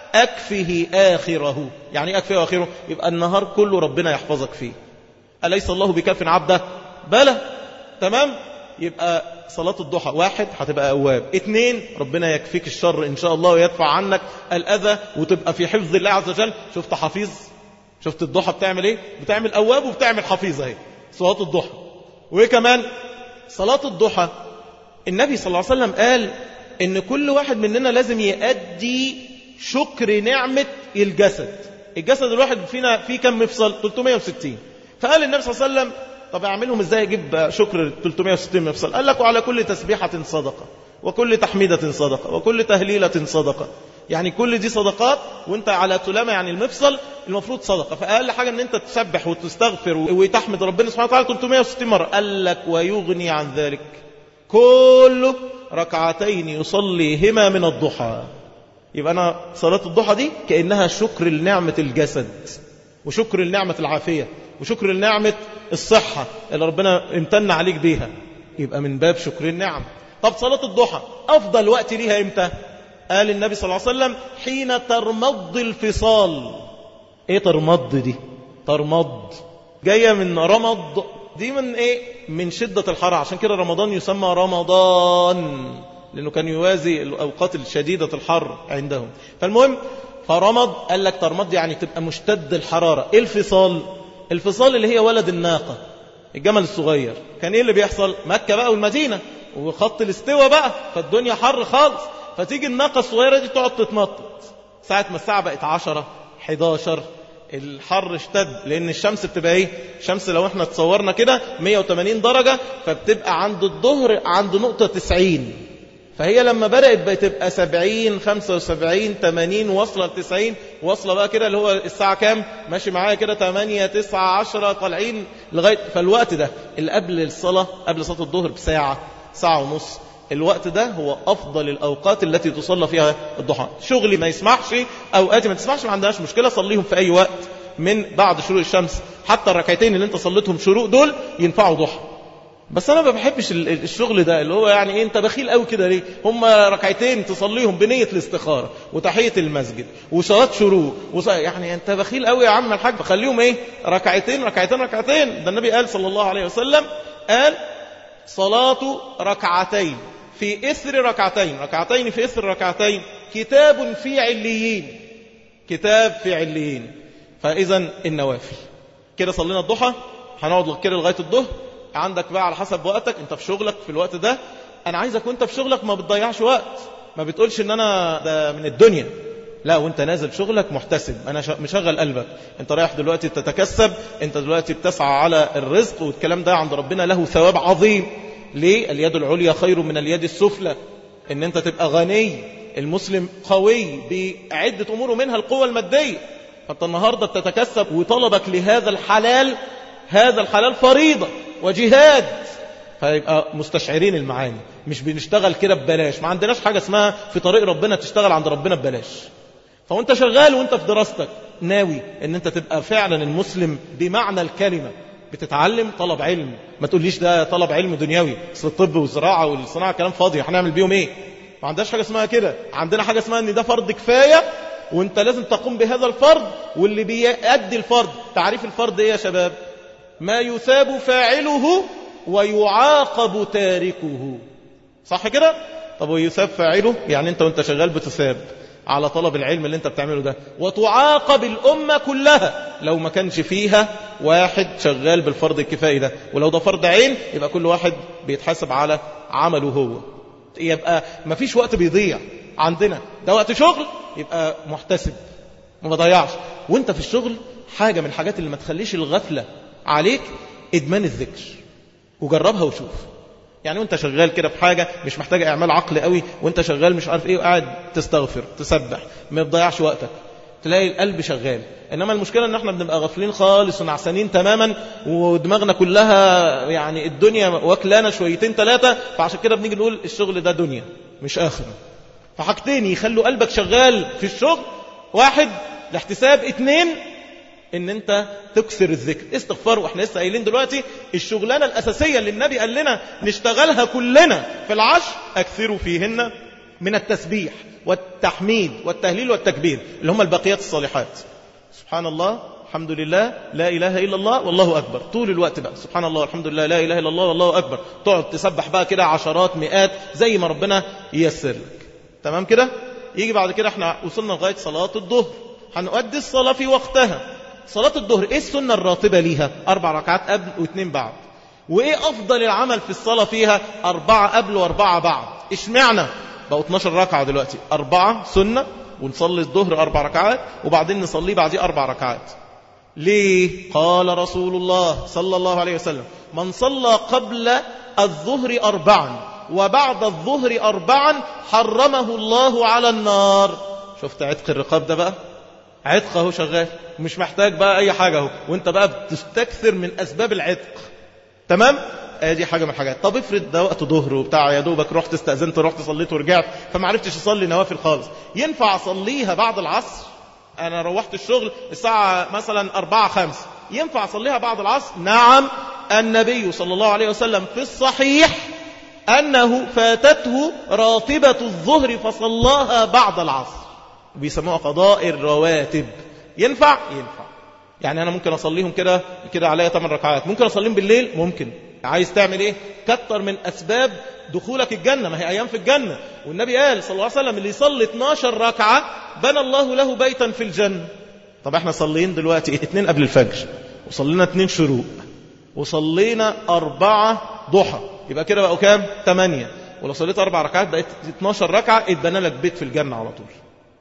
أكفه آخره يعني أكفه آخره يبقى النهار كله ربنا يحفظك فيه أليس الله بكاف عبده بلى تمام يبقى صلاة الضحى واحد هتبقى أواب اتنين ربنا يكفيك الشر إن شاء الله ويدفع عنك الأذى وتبقى في حفظ الله عز وجل شفت حفيظ شفت الضحى بتعمل ايه بتعمل أواب وبتعمل حفيظ اهي صلاة الضحى وايه كمان صلاة الضحى النبي صلى الله عليه وسلم قال ان كل واحد مننا لازم يأدي شكر نعمة الجسد الجسد الواحد فينا فيه كم مفصل 360 فقال النبي صلى الله عليه وسلم طب اعملهم ازاي اجيب شكر 360 مفصل قال لك وعلى كل تسبيحة صدقة وكل تحميدة صدقة وكل تهليلة صدقة يعني كل دي صدقات وانت على تلامة يعني المفصل المفروض صدقة فأقل حاجة ان انت تسبح وتستغفر وتحمد ربنا سبحانه وتعالى 360 مرة قال لك ويغني عن ذلك كله ركعتين يصليهما من الضحى يبقى أنا صلاة الضحى دي كأنها شكر لنعمة الجسد وشكر لنعمة العافية وشكر لنعمة الصحة اللي ربنا امتن عليك بيها يبقى من باب شكر النعم طب صلاة الضحى أفضل وقت ليها إمتى قال النبي صلى الله عليه وسلم حين ترمض الفصال ايه ترمض دي ترمض جاية من رمض دي من ايه من شدة الحر عشان كده رمضان يسمى رمضان لأنه كان يوازي الأوقات الشديدة الحر عندهم فالمهم فرمض قال لك ترمض يعني تبقى مشتد الحرارة ايه الفصال الفصال اللي هي ولد الناقة الجمل الصغير كان ايه اللي بيحصل مكة بقى والمدينة وخط الاستوى بقى فالدنيا حر خالص فتيجي الناقة الصغيرة دي تقعد تتنطط ساعة ما الساعة بقت عشرة 11 الحر اشتد لان الشمس بتبقى ايه الشمس لو احنا تصورنا كده 180 درجة فبتبقى عند الظهر عند نقطة 90 فهي لما بدأت بتبقى 70 75 80 واصلة ل 90 واصلة بقى كده اللي هو الساعة كام ماشي معايا كده 8 9 10 طالعين لغاية فالوقت ده اللي قبل الصلاة قبل صلاة الظهر بساعة ساعة ونص الوقت ده هو أفضل الأوقات التي تصلى فيها الضحى شغلي ما يسمحش أوقاتي ما تسمحش ما عندهاش مشكلة صليهم في أي وقت من بعد شروق الشمس حتى الركعتين اللي انت صليتهم شروق دول ينفعوا ضحى بس انا ما بحبش الشغل ده اللي هو يعني ايه انت بخيل قوي كده ليه هم ركعتين تصليهم بنيه الاستخاره وتحيه المسجد وصلاه شروق وص... يعني انت بخيل قوي يا عم الحاج فخليهم ايه ركعتين ركعتين ركعتين ده النبي قال صلى الله عليه وسلم قال صلاه ركعتين في إثر ركعتين ركعتين في إثر ركعتين كتاب في عليين كتاب في عليين فإذا النوافل كده صلينا الضحى هنقعد كده لغاية الظهر عندك بقى على حسب وقتك انت في شغلك في الوقت ده انا عايزك وانت في شغلك ما بتضيعش وقت ما بتقولش ان انا ده من الدنيا لا وانت نازل شغلك محتسب انا مشغل قلبك انت رايح دلوقتي تتكسب انت دلوقتي بتسعى على الرزق والكلام ده عند ربنا له ثواب عظيم ليه اليد العليا خير من اليد السفلى ان انت تبقى غني المسلم قوي بعدة امور منها القوة المادية فانت النهاردة تتكسب وطلبك لهذا الحلال هذا الحلال فريضة وجهاد فيبقى مستشعرين المعاني مش بنشتغل كده ببلاش ما عندناش حاجة اسمها في طريق ربنا تشتغل عند ربنا ببلاش فوانت شغال وانت في دراستك ناوي ان انت تبقى فعلا المسلم بمعنى الكلمة بتتعلم طلب علم ما تقوليش ده طلب علم دنيوي اصل الطب والزراعه والصناعه كلام فاضي هنعمل بيهم ايه ما عندناش حاجه اسمها كده عندنا حاجه اسمها ان ده فرض كفايه وانت لازم تقوم بهذا الفرض واللي بيأدي الفرض تعريف الفرض ايه يا شباب ما يثاب فاعله ويعاقب تاركه صح كده طب ويثاب فاعله يعني انت وانت شغال بتثاب على طلب العلم اللي انت بتعمله ده وتعاقب الأمة كلها لو ما كانش فيها واحد شغال بالفرض الكفائي ده ولو ده فرض عين يبقى كل واحد بيتحاسب على عمله هو يبقى ما فيش وقت بيضيع عندنا ده وقت شغل يبقى محتسب ما بضيعش وانت في الشغل حاجة من الحاجات اللي ما تخليش الغفلة عليك ادمان الذكر وجربها وشوف يعني وانت شغال كده في حاجة مش محتاجة اعمال عقل قوي وانت شغال مش عارف ايه وقاعد تستغفر تسبح ما تضيعش وقتك تلاقي القلب شغال انما المشكلة ان احنا بنبقى غافلين خالص ونعسانين تماما ودماغنا كلها يعني الدنيا واكلانا شويتين ثلاثة فعشان كده بنيجي نقول الشغل ده دنيا مش اخرة فحاجتين يخلوا قلبك شغال في الشغل واحد الاحتساب اتنين ان انت تكسر الذكر استغفار واحنا لسه قايلين دلوقتي الشغلانه الاساسيه اللي النبي قال لنا نشتغلها كلنا في العشر اكثروا فيهن من التسبيح والتحميد والتهليل والتكبير اللي هم الباقيات الصالحات سبحان الله الحمد لله لا اله الا الله والله اكبر طول الوقت بقى سبحان الله الحمد لله لا اله الا الله والله اكبر تقعد تسبح بقى كده عشرات مئات زي ما ربنا ييسر لك تمام كده يجي بعد كده احنا وصلنا لغايه صلاه الظهر هنؤدي الصلاه في وقتها صلاة الظهر ايه السنة الراتبة ليها اربع ركعات قبل واثنين بعد وايه افضل العمل في الصلاة فيها اربعة قبل واربعة بعد اشمعنى بقوا 12 ركعة دلوقتي اربعة سنة ونصلي الظهر اربع ركعات وبعدين نصليه بعديه اربع ركعات ليه قال رسول الله صلى الله عليه وسلم من صلى قبل الظهر اربعا وبعد الظهر اربعا حرمه الله على النار شفت عتق الرقاب ده بقى عتق اهو شغال مش محتاج بقى اي حاجة اهو وانت بقى بتستكثر من اسباب العتق تمام ادي حاجه من الحاجات طب افرض ده وقت ظهر وبتاع يا دوبك رحت استاذنت رحت صليت ورجعت فما عرفتش اصلي نوافل خالص ينفع اصليها بعد العصر انا روحت الشغل الساعه مثلا 4 5 ينفع اصليها بعد العصر نعم النبي صلى الله عليه وسلم في الصحيح انه فاتته راتبه الظهر فصلاها بعد العصر بيسموها قضاء الرواتب ينفع ينفع يعني انا ممكن اصليهم كده كده عليا 8 ركعات ممكن اصليهم بالليل ممكن عايز تعمل ايه كتر من اسباب دخولك الجنة ما هي ايام في الجنة والنبي قال صلى الله عليه وسلم اللي يصلي 12 ركعة بنى الله له بيتا في الجنة طب احنا صليين دلوقتي اتنين قبل الفجر وصلينا اتنين شروق وصلينا اربعة ضحى يبقى كده بقوا كام تمانية ولو صليت اربع ركعات بقت 12 ركعة اتبنى لك بيت في الجنة على طول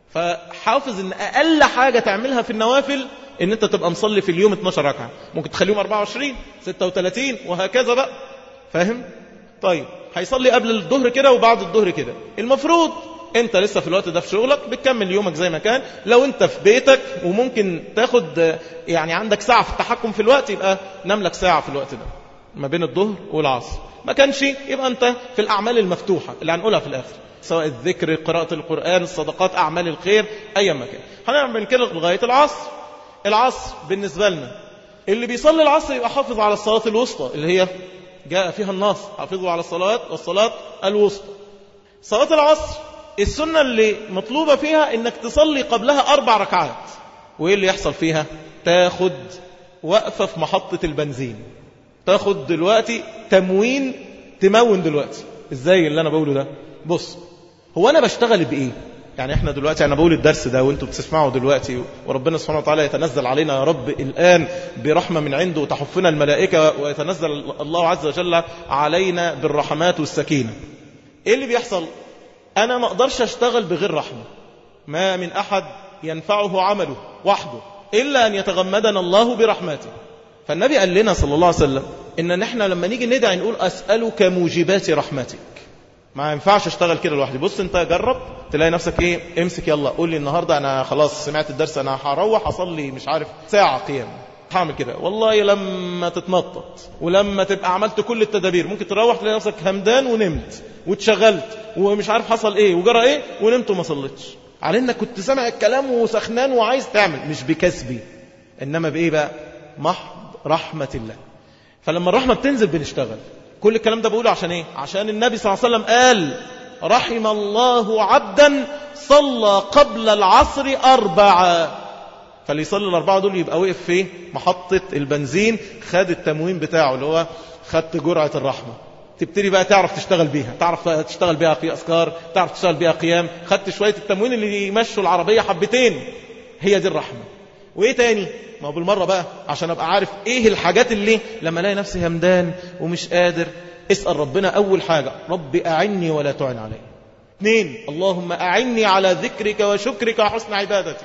فحافظ ان اقل حاجة تعملها في النوافل ان انت تبقى مصلي في اليوم 12 ركعة ممكن تخليهم 24 36 وهكذا بقى فاهم طيب هيصلي قبل الظهر كده وبعد الظهر كده المفروض انت لسه في الوقت ده في شغلك بتكمل يومك زي ما كان لو انت في بيتك وممكن تاخد يعني عندك ساعة في التحكم في الوقت يبقى نام لك ساعة في الوقت ده ما بين الظهر والعصر ما كانش يبقى انت في الاعمال المفتوحة اللي هنقولها في الاخر سواء الذكر قراءة القرآن الصدقات أعمال الخير أي مكان هنعمل كده لغاية العصر العصر بالنسبة لنا اللي بيصلي العصر يبقى حافظ على الصلاة الوسطى اللي هي جاء فيها النص حافظوا على الصلاة والصلاة الوسطى صلاة العصر السنة اللي مطلوبة فيها انك تصلي قبلها أربع ركعات وإيه اللي يحصل فيها تاخد وقفة في محطة البنزين تاخد دلوقتي تموين تمون دلوقتي ازاي اللي انا بقوله ده بص هو انا بشتغل بايه يعني احنا دلوقتي انا بقول الدرس ده وانتم بتسمعوا دلوقتي وربنا سبحانه وتعالى يتنزل علينا يا رب الان برحمه من عنده وتحفنا الملائكه ويتنزل الله عز وجل علينا بالرحمات والسكينه ايه اللي بيحصل انا ما اقدرش اشتغل بغير رحمه ما من احد ينفعه عمله وحده الا ان يتغمدنا الله برحمته فالنبي قال لنا صلى الله عليه وسلم ان نحن لما نيجي ندعي نقول اسالك موجبات رحمتك ما ينفعش اشتغل كده لوحدي بص انت جرب تلاقي نفسك ايه امسك يلا قول لي النهارده انا خلاص سمعت الدرس انا هروح اصلي مش عارف ساعه قيام هعمل كده والله لما تتنطط ولما تبقى عملت كل التدابير ممكن تروح تلاقي نفسك همدان ونمت واتشغلت ومش عارف حصل ايه وجرى ايه ونمت وما صليتش على انك كنت سامع الكلام وسخنان وعايز تعمل مش بكسبي انما بايه بقى محض رحمه الله فلما الرحمه بتنزل بنشتغل كل الكلام ده بقوله عشان ايه عشان النبي صلى الله عليه وسلم قال رحم الله عبدا صلى قبل العصر أربعة فاللي يصلي الأربعة دول يبقى وقف في محطة البنزين خد التموين بتاعه اللي هو خدت جرعة الرحمة تبتدي بقى تعرف تشتغل بيها تعرف تشتغل بيها في أذكار تعرف تشتغل بيها قيام خدت شوية التموين اللي يمشوا العربية حبتين هي دي الرحمة وإيه تاني ما هو بالمرة بقى عشان أبقى عارف إيه الحاجات اللي لما ألاقي نفسي همدان ومش قادر اسأل ربنا أول حاجة رب أعني ولا تعن علي اثنين اللهم أعني على ذكرك وشكرك وحسن عبادتك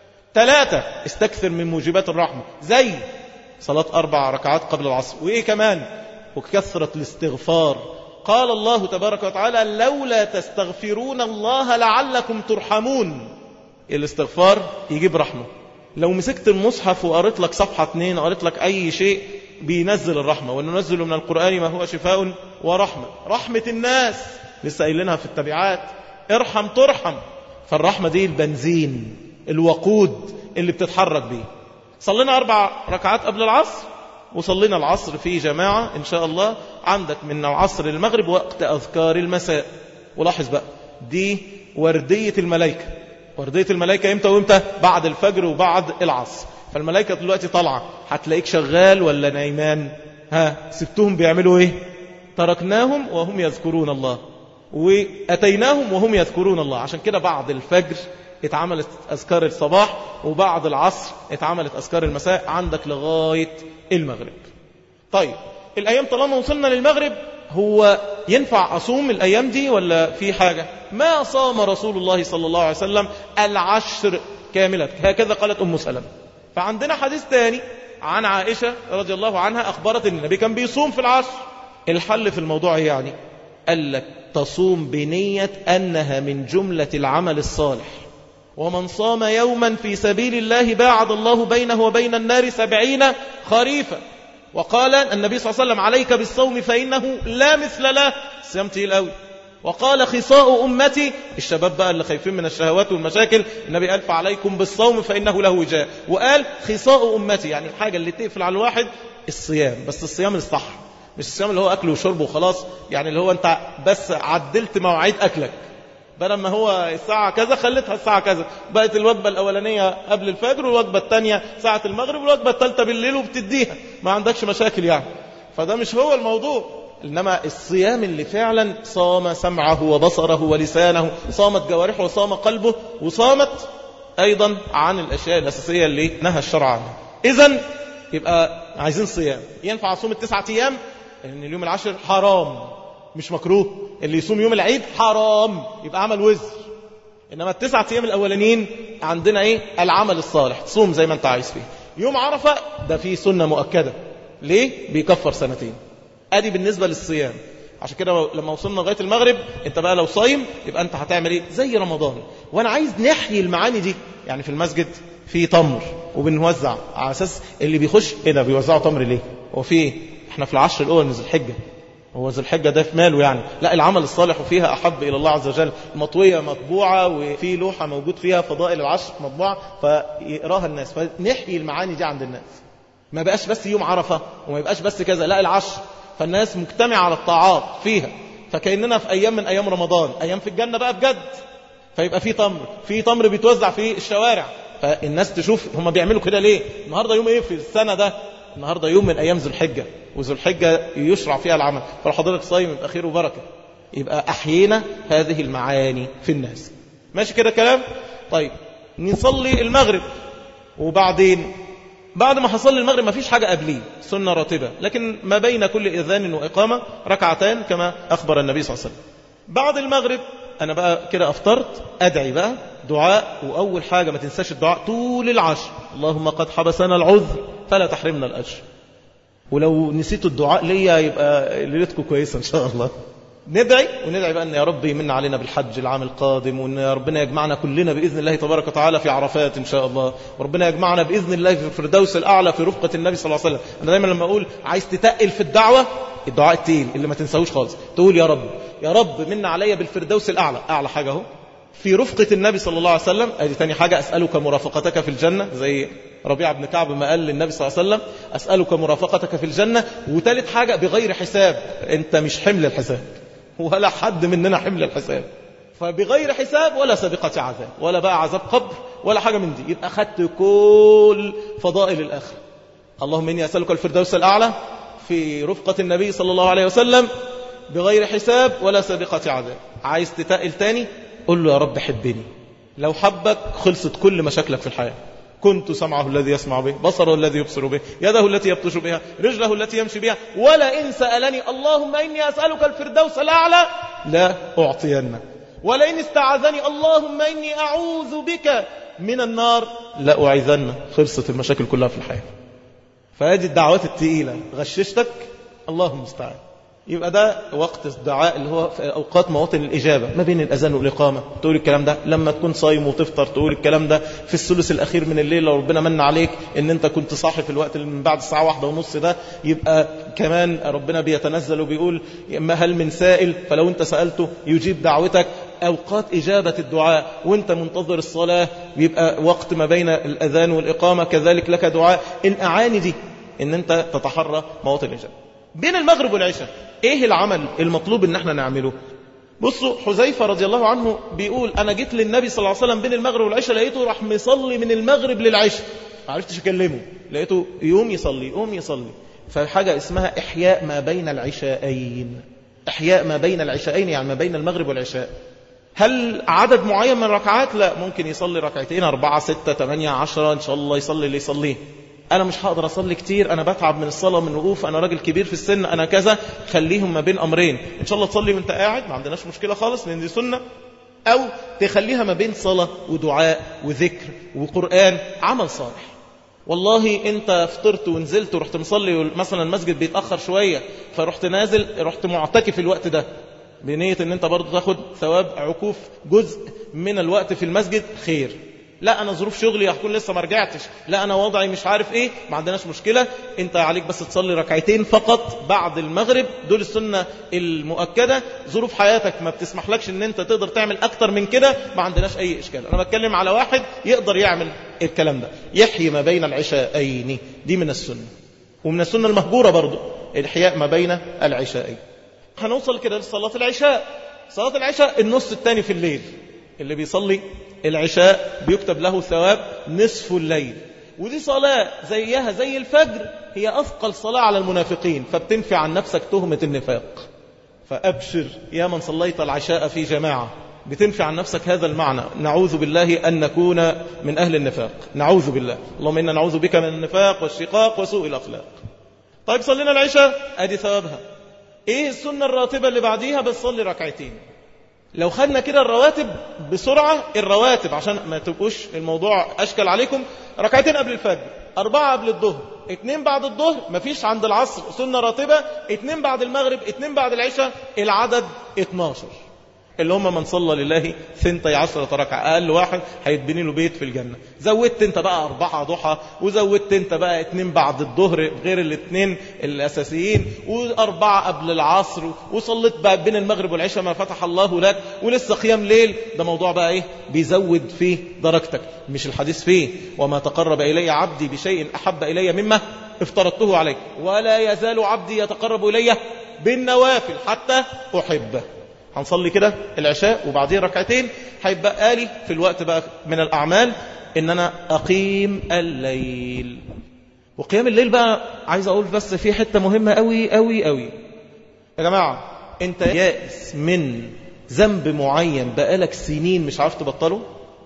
ثلاثة استكثر من موجبات الرحمة زي صلاة أربع ركعات قبل العصر وإيه كمان وكثرة الاستغفار قال الله تبارك وتعالى لولا تستغفرون الله لعلكم ترحمون الاستغفار يجيب رحمة لو مسكت المصحف وقريت لك صفحة اتنين قريت لك أي شيء بينزل الرحمة وننزل من القرآن ما هو شفاء ورحمة رحمة الناس لسه قايلينها في التبعات ارحم ترحم فالرحمة دي البنزين الوقود اللي بتتحرك بيه صلينا أربع ركعات قبل العصر وصلينا العصر في جماعة إن شاء الله عندك من العصر للمغرب وقت أذكار المساء ولاحظ بقى دي وردية الملائكة وردية الملائكة امتى وامتى بعد الفجر وبعد العصر فالملائكة دلوقتي طالعة هتلاقيك شغال ولا نايمان ها سبتهم بيعملوا ايه تركناهم وهم يذكرون الله وأتيناهم وهم يذكرون الله عشان كده بعد الفجر اتعملت أذكار الصباح وبعد العصر اتعملت أذكار المساء عندك لغاية المغرب طيب الأيام طالما وصلنا للمغرب هو ينفع أصوم الأيام دي ولا في حاجة ما صام رسول الله صلى الله عليه وسلم العشر كاملة هكذا قالت أم سلمة فعندنا حديث تاني عن عائشة رضي الله عنها أخبرت أن النبي كان بيصوم في العشر الحل في الموضوع يعني قال لك تصوم بنية أنها من جملة العمل الصالح ومن صام يوما في سبيل الله باعد الله بينه وبين النار سبعين خريفا وقال النبي صلى الله عليه وسلم عليك بالصوم فإنه لا مثل له صيام تقيل قوي وقال خصاء أمتي الشباب بقى اللي خايفين من الشهوات والمشاكل النبي قال فعليكم بالصوم فإنه له وجاء وقال خصاء أمتي يعني الحاجة اللي تقفل على الواحد الصيام بس الصيام الصح مش الصيام اللي هو أكل وشرب وخلاص يعني اللي هو أنت بس عدلت مواعيد أكلك بدل ما هو الساعة كذا خلتها الساعة كذا بقت الوجبة الأولانية قبل الفجر والوجبة الثانية ساعة المغرب والوجبة الثالثة بالليل وبتديها ما عندكش مشاكل يعني فده مش هو الموضوع إنما الصيام اللي فعلا صام سمعه وبصره ولسانه صامت جوارحه وصام قلبه وصامت أيضا عن الأشياء الأساسية اللي نهى الشرع عنها إذا يبقى عايزين صيام ينفع أصوم التسعة أيام لأن اليوم العاشر حرام مش مكروه اللي يصوم يوم العيد حرام يبقى عمل وزر إنما التسعة أيام الأولانيين عندنا إيه العمل الصالح تصوم زي ما أنت عايز فيه يوم عرفة ده فيه سنة مؤكدة ليه بيكفر سنتين ادي بالنسبة للصيام عشان كده لما وصلنا لغاية المغرب انت بقى لو صايم يبقى انت هتعمل ايه زي رمضان وانا عايز نحيي المعاني دي يعني في المسجد في تمر وبنوزع على اساس اللي بيخش ايه ده بيوزعوا تمر ليه هو في ايه احنا في العشر الاول من ذي الحجه هو ذو الحجة ده في ماله يعني لا العمل الصالح فيها أحب إلى الله عز وجل مطوية مطبوعة وفي لوحة موجود فيها فضائل العشر مطبوعة فيقراها الناس فنحيي المعاني دي عند الناس ما بقاش بس يوم عرفة وما يبقاش بس كذا لا العشر فالناس مجتمعة على الطاعات فيها فكأننا في أيام من أيام رمضان أيام في الجنة بقى بجد فيبقى في تمر في تمر بيتوزع في الشوارع فالناس تشوف هم بيعملوا كده ليه النهاردة يوم ايه في السنة ده النهاردة يوم من أيام ذو الحجة وذو الحجة يشرع فيها العمل فلو حضرتك صايم يبقى خير وبركة يبقى أحيينا هذه المعاني في الناس ماشي كده كلام طيب نصلي المغرب وبعدين بعد ما حصل المغرب ما فيش حاجة قبليه سنة راتبة لكن ما بين كل إذان وإقامة ركعتان كما أخبر النبي صلى الله عليه وسلم بعد المغرب أنا بقى كده أفطرت أدعي بقى دعاء وأول حاجة ما تنساش الدعاء طول العشر اللهم قد حبسنا العذر فلا تحرمنا الأجر ولو نسيتوا الدعاء ليا يبقى ليلتكم كويسة إن شاء الله ندعي وندعي بقى أن يا رب يمن علينا بالحج العام القادم وأن يا ربنا يجمعنا كلنا بإذن الله تبارك وتعالى في عرفات إن شاء الله وربنا يجمعنا بإذن الله في الفردوس الأعلى في رفقة النبي صلى الله عليه وسلم أنا دايما لما أقول عايز تتقل في الدعوة الدعاء التقيل اللي ما تنساهوش خالص تقول يا رب يا رب من عليا بالفردوس الأعلى أعلى حاجة اهو في رفقة النبي صلى الله عليه وسلم ادي تاني حاجة أسألك مرافقتك في الجنة زي ربيع بن كعب ما قال للنبي صلى الله عليه وسلم أسألك مرافقتك في الجنة وتالت حاجة بغير حساب انت مش حمل الحساب ولا حد مننا حمل الحساب فبغير حساب ولا سابقة عذاب ولا بقى عذاب قبر ولا حاجة من دي يبقى أخذت كل فضائل الآخرة اللهم إني أسألك الفردوس الأعلى في رفقة النبي صلى الله عليه وسلم بغير حساب ولا سابقة عذاب عايز تتقل تاني قل له يا رب حبني لو حبك خلصت كل مشاكلك في الحياة كنت سمعه الذي يسمع به بصره الذي يبصر به يده التي يبطش بها رجله التي يمشي بها ولئن سألني اللهم إني أسألك الفردوس الأعلى لا أعطينه ولئن استعاذني اللهم إني أعوذ بك من النار لا أعيذن خلصت المشاكل كلها في الحياة فهذه الدعوات التقيلة غششتك الله المستعان يبقى ده وقت الدعاء اللي هو في أوقات مواطن الإجابة ما بين الأذان والإقامة تقول الكلام ده لما تكون صايم وتفطر تقول الكلام ده في الثلث الأخير من الليل لو ربنا من عليك إن أنت كنت صاحي في الوقت اللي من بعد الساعة واحدة ونص ده يبقى كمان ربنا بيتنزل وبيقول ما هل من سائل فلو أنت سألته يجيب دعوتك أوقات إجابة الدعاء وانت منتظر الصلاة يبقى وقت ما بين الأذان والإقامة كذلك لك دعاء الأعاني دي ان انت تتحرى مواطن الإجابة بين المغرب والعشاء ايه العمل المطلوب ان احنا نعمله بصوا حذيفة رضي الله عنه بيقول انا جيت للنبي صلى الله عليه وسلم بين المغرب والعشاء لقيته راح مصلي من المغرب للعشاء ما عرفتش اكلمه لقيته يوم يصلي يوم يصلي فحاجة اسمها احياء ما بين العشاءين احياء ما بين العشاءين يعني ما بين المغرب والعشاء هل عدد معين من الركعات لا ممكن يصلي ركعتين أربعة ستة ثمانية عشرة إن شاء الله يصلي اللي يصليه أنا مش هقدر أصلي كتير أنا بتعب من الصلاة من الوقوف أنا راجل كبير في السن أنا كذا خليهم ما بين أمرين إن شاء الله تصلي وأنت قاعد ما عندناش مشكلة خالص لأن دي سنة أو تخليها ما بين صلاة ودعاء وذكر وقرآن عمل صالح والله انت فطرت ونزلت ورحت مصلي مثلا المسجد بيتأخر شوية فرحت نازل رحت معتكف الوقت ده بنية ان انت برضو تاخد ثواب عكوف جزء من الوقت في المسجد خير لا انا ظروف شغلي هكون لسه ما رجعتش لا انا وضعي مش عارف ايه ما عندناش مشكلة انت عليك بس تصلي ركعتين فقط بعد المغرب دول السنة المؤكدة ظروف حياتك ما بتسمحلكش ان انت تقدر تعمل اكتر من كده ما عندناش اي اشكال انا بتكلم على واحد يقدر يعمل الكلام ده يحيي ما بين العشاءين دي من السنة ومن السنة المهجورة برضو الحياء ما بين العشاءين هنوصل كده لصلاة العشاء صلاة العشاء النص الثاني في الليل اللي بيصلي العشاء بيكتب له ثواب نصف الليل ودي صلاة زيها زي الفجر هي أثقل صلاة على المنافقين فبتنفي عن نفسك تهمة النفاق فأبشر يا من صليت العشاء في جماعة بتنفي عن نفسك هذا المعنى نعوذ بالله أن نكون من أهل النفاق نعوذ بالله اللهم إنا نعوذ بك من النفاق والشقاق وسوء الأخلاق طيب صلينا العشاء أدي ثوابها إيه السنة الراتبة اللي بعديها بتصلي ركعتين لو خدنا كده الرواتب بسرعة الرواتب عشان ما تبقوش الموضوع أشكل عليكم ركعتين قبل الفجر أربعة قبل الظهر اتنين بعد الظهر مفيش عند العصر سنة راتبة اتنين بعد المغرب اتنين بعد العشاء العدد 12 اللي هم من صلى لله ثنتي عشرة ركعة أقل واحد هيتبني له بيت في الجنة زودت انت بقى أربعة ضحى وزودت انت بقى اتنين بعد الظهر غير الاتنين الأساسيين وأربعة قبل العصر وصليت بقى بين المغرب والعشاء ما فتح الله لك ولسه قيام ليل ده موضوع بقى ايه بيزود فيه درجتك مش الحديث فيه وما تقرب إلي عبدي بشيء أحب إلي مما افترضته عليه ولا يزال عبدي يتقرب إلي بالنوافل حتى أحبه هنصلي كده العشاء وبعدين ركعتين هيبقى لي في الوقت بقى من الأعمال إن أنا أقيم الليل وقيام الليل بقى عايز أقول بس في حتة مهمة أوي أوي أوي يا جماعة أنت يائس من ذنب معين بقالك سنين مش عارف تبطله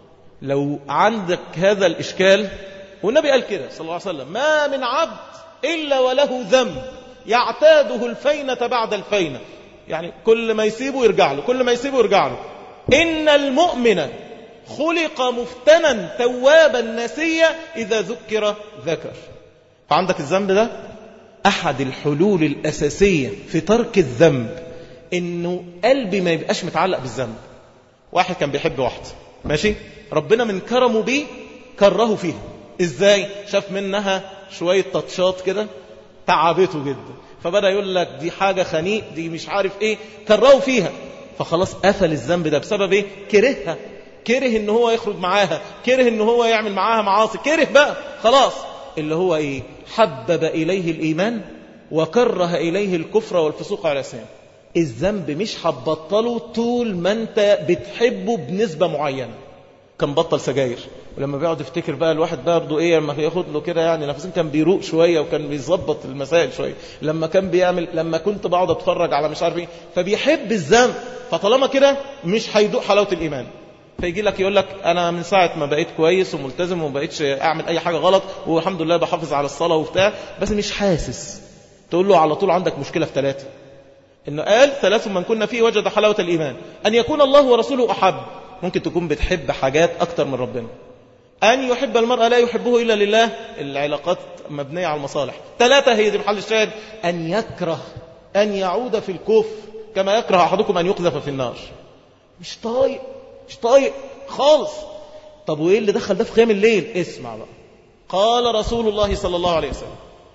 لو عندك هذا الإشكال والنبي قال كده صلى الله عليه وسلم ما من عبد إلا وله ذنب يعتاده الفينة بعد الفينة يعني كل ما يسيبه يرجع له كل ما يسيبه يرجع له إن المؤمن خلق مفتنا توابا نسيا إذا ذكر ذكر فعندك الذنب ده أحد الحلول الأساسية في ترك الذنب إنه قلبي ما يبقاش متعلق بالذنب واحد كان بيحب واحدة ماشي ربنا من كرمه بيه كرهه فيها إزاي شاف منها شوية تطشات كده تعبته جدا فبدأ يقول لك دي حاجة خنيق دي مش عارف ايه كرهوا فيها فخلاص قفل الذنب ده بسبب ايه كرهها كره ان هو يخرج معاها كره ان هو يعمل معاها معاصي كره بقى خلاص اللي هو ايه حبب اليه الايمان وكره اليه الكفر والفسوق على الاسلام الذنب مش هتبطله طول ما انت بتحبه بنسبة معينة كان بطل سجاير ولما بيقعد يفتكر بقى الواحد بقى برضه ايه لما ياخد له كده يعني نفسين كان بيروق شويه وكان بيظبط المسائل شويه لما كان بيعمل لما كنت بقعد اتفرج على مش عارف ايه فبيحب الذنب فطالما كده مش هيدوق حلاوه الايمان فيجي لك يقول لك انا من ساعه ما بقيت كويس وملتزم وما بقيتش اعمل اي حاجه غلط والحمد لله بحافظ على الصلاه وبتاع بس مش حاسس تقول له على طول عندك مشكله في ثلاثه انه قال ثلاث من كنا فيه وجد حلاوه الايمان ان يكون الله ورسوله احب ممكن تكون بتحب حاجات اكتر من ربنا أن يحب المرأة لا يحبه إلا لله العلاقات مبنية على المصالح ثلاثة هي دي محل الشاهد أن يكره أن يعود في الكفر كما يكره أحدكم أن يقذف في النار مش طايق مش طايق خالص طب وإيه اللي دخل ده في قيام الليل اسمع بقى قال رسول الله صلى الله عليه وسلم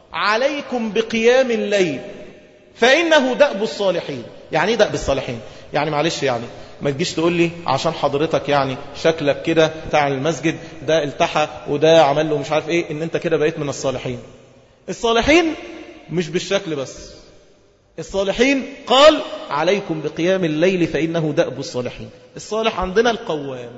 عليكم بقيام الليل فإنه دأب الصالحين يعني ايه دأب الصالحين يعني معلش يعني ما تجيش تقول لي عشان حضرتك يعني شكلك كده بتاع المسجد ده التحى وده عمل له مش عارف ايه ان انت كده بقيت من الصالحين الصالحين مش بالشكل بس الصالحين قال عليكم بقيام الليل فإنه دأب الصالحين الصالح عندنا القوام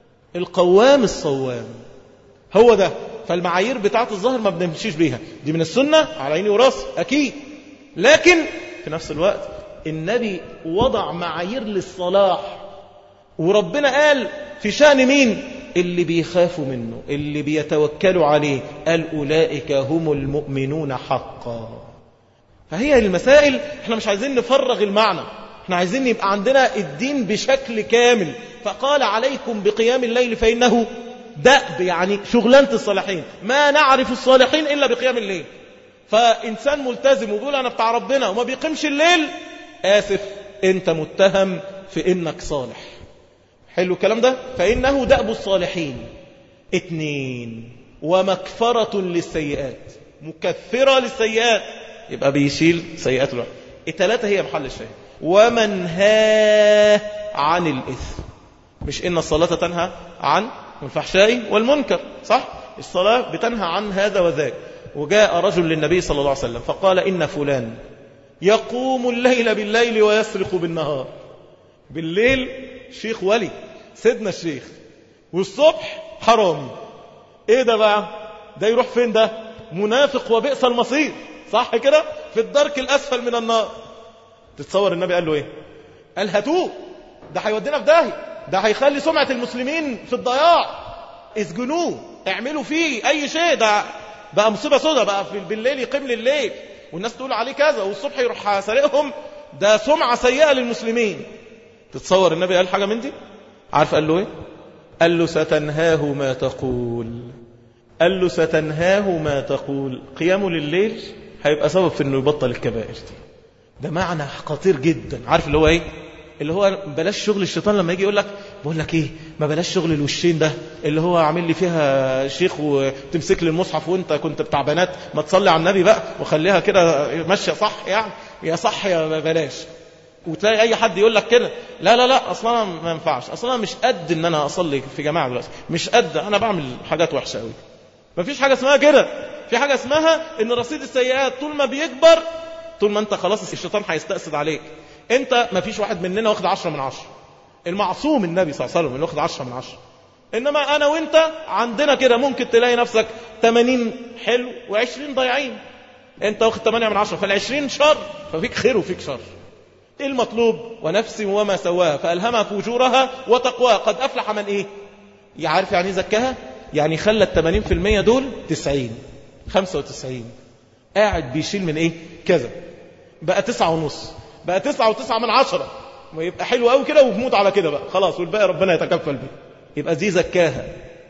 القوام الصوام هو ده فالمعايير بتاعت الظاهر ما بنمشيش بيها دي من السنة على عيني وراسي أكيد لكن في نفس الوقت النبي وضع معايير للصلاح وربنا قال في شأن مين اللي بيخافوا منه اللي بيتوكلوا عليه قال أولئك هم المؤمنون حقا فهي المسائل احنا مش عايزين نفرغ المعنى احنا عايزين يبقى عندنا الدين بشكل كامل فقال عليكم بقيام الليل فإنه دأب يعني شغلانة الصالحين ما نعرف الصالحين إلا بقيام الليل فإنسان ملتزم وبيقول أنا بتاع ربنا وما بيقيمش الليل آسف انت متهم في انك صالح حلو الكلام ده فإنه دأب الصالحين اتنين ومكفرة للسيئات مكفرة للسيئات يبقى بيشيل سيئات الواحد التلاتة هي محل الشيء ومنهاه عن الإثم مش إن الصلاة تنهى عن الفحشاء والمنكر صح الصلاة بتنهى عن هذا وذاك وجاء رجل للنبي صلى الله عليه وسلم فقال إن فلان يقوم الليل بالليل ويسرق بالنهار بالليل شيخ ولي سيدنا الشيخ والصبح حرامي ايه ده بقى ده يروح فين ده منافق وبئس المصير صح كده في الدرك الاسفل من النار تتصور النبي قال له ايه قال هاتوه ده هيودينا في داهيه ده هيخلي سمعه المسلمين في الضياع اسجنوه اعملوا فيه اي شيء ده بقى مصيبه سودة بقى في بالليل يقيم لليل والناس تقول عليه كذا والصبح يروح سارقهم ده سمعه سيئه للمسلمين تتصور النبي قال حاجه من دي عارف قال له ايه قال له ستنهاه ما تقول قال له ستنهاه ما تقول قيامه لليل هيبقى سبب في انه يبطل الكبائر دي ده معنى خطير جدا عارف اللي هو ايه اللي هو بلاش شغل الشيطان لما يجي يقول لك بقول لك ايه ما بلاش شغل الوشين ده اللي هو عامل لي فيها شيخ وتمسك لي المصحف وانت كنت بتاع بنات ما تصلي على النبي بقى وخليها كده ماشيه صح يعني يا صح يا بلاش وتلاقي اي حد يقول لك كده لا لا لا اصلا ما ينفعش اصلا مش قد ان انا اصلي في جماعه دلوقتي مش قد انا بعمل حاجات وحشه قوي ما فيش حاجه اسمها كده في حاجه اسمها ان رصيد السيئات طول ما بيكبر طول ما انت خلاص الشيطان هيستأسد عليك انت ما فيش واحد مننا واخد عشرة من عشرة المعصوم النبي صلى الله عليه وسلم اللي واخد عشرة من عشرة انما انا وانت عندنا كده ممكن تلاقي نفسك 80 حلو و20 ضايعين انت واخد 8 من عشرة فال20 شر ففيك خير وفيك شر ايه المطلوب ونفس وما سواها فألهمها فجورها وتقواها قد أفلح من ايه يعرف يعني زكاها يعني خلى التمانين في المية دول تسعين خمسة وتسعين قاعد بيشيل من ايه كذا بقى تسعة ونص بقى تسعة وتسعة من عشرة ويبقى حلو قوي كده وبموت على كده بقى خلاص والباقي ربنا يتكفل بيه يبقى دي زكاها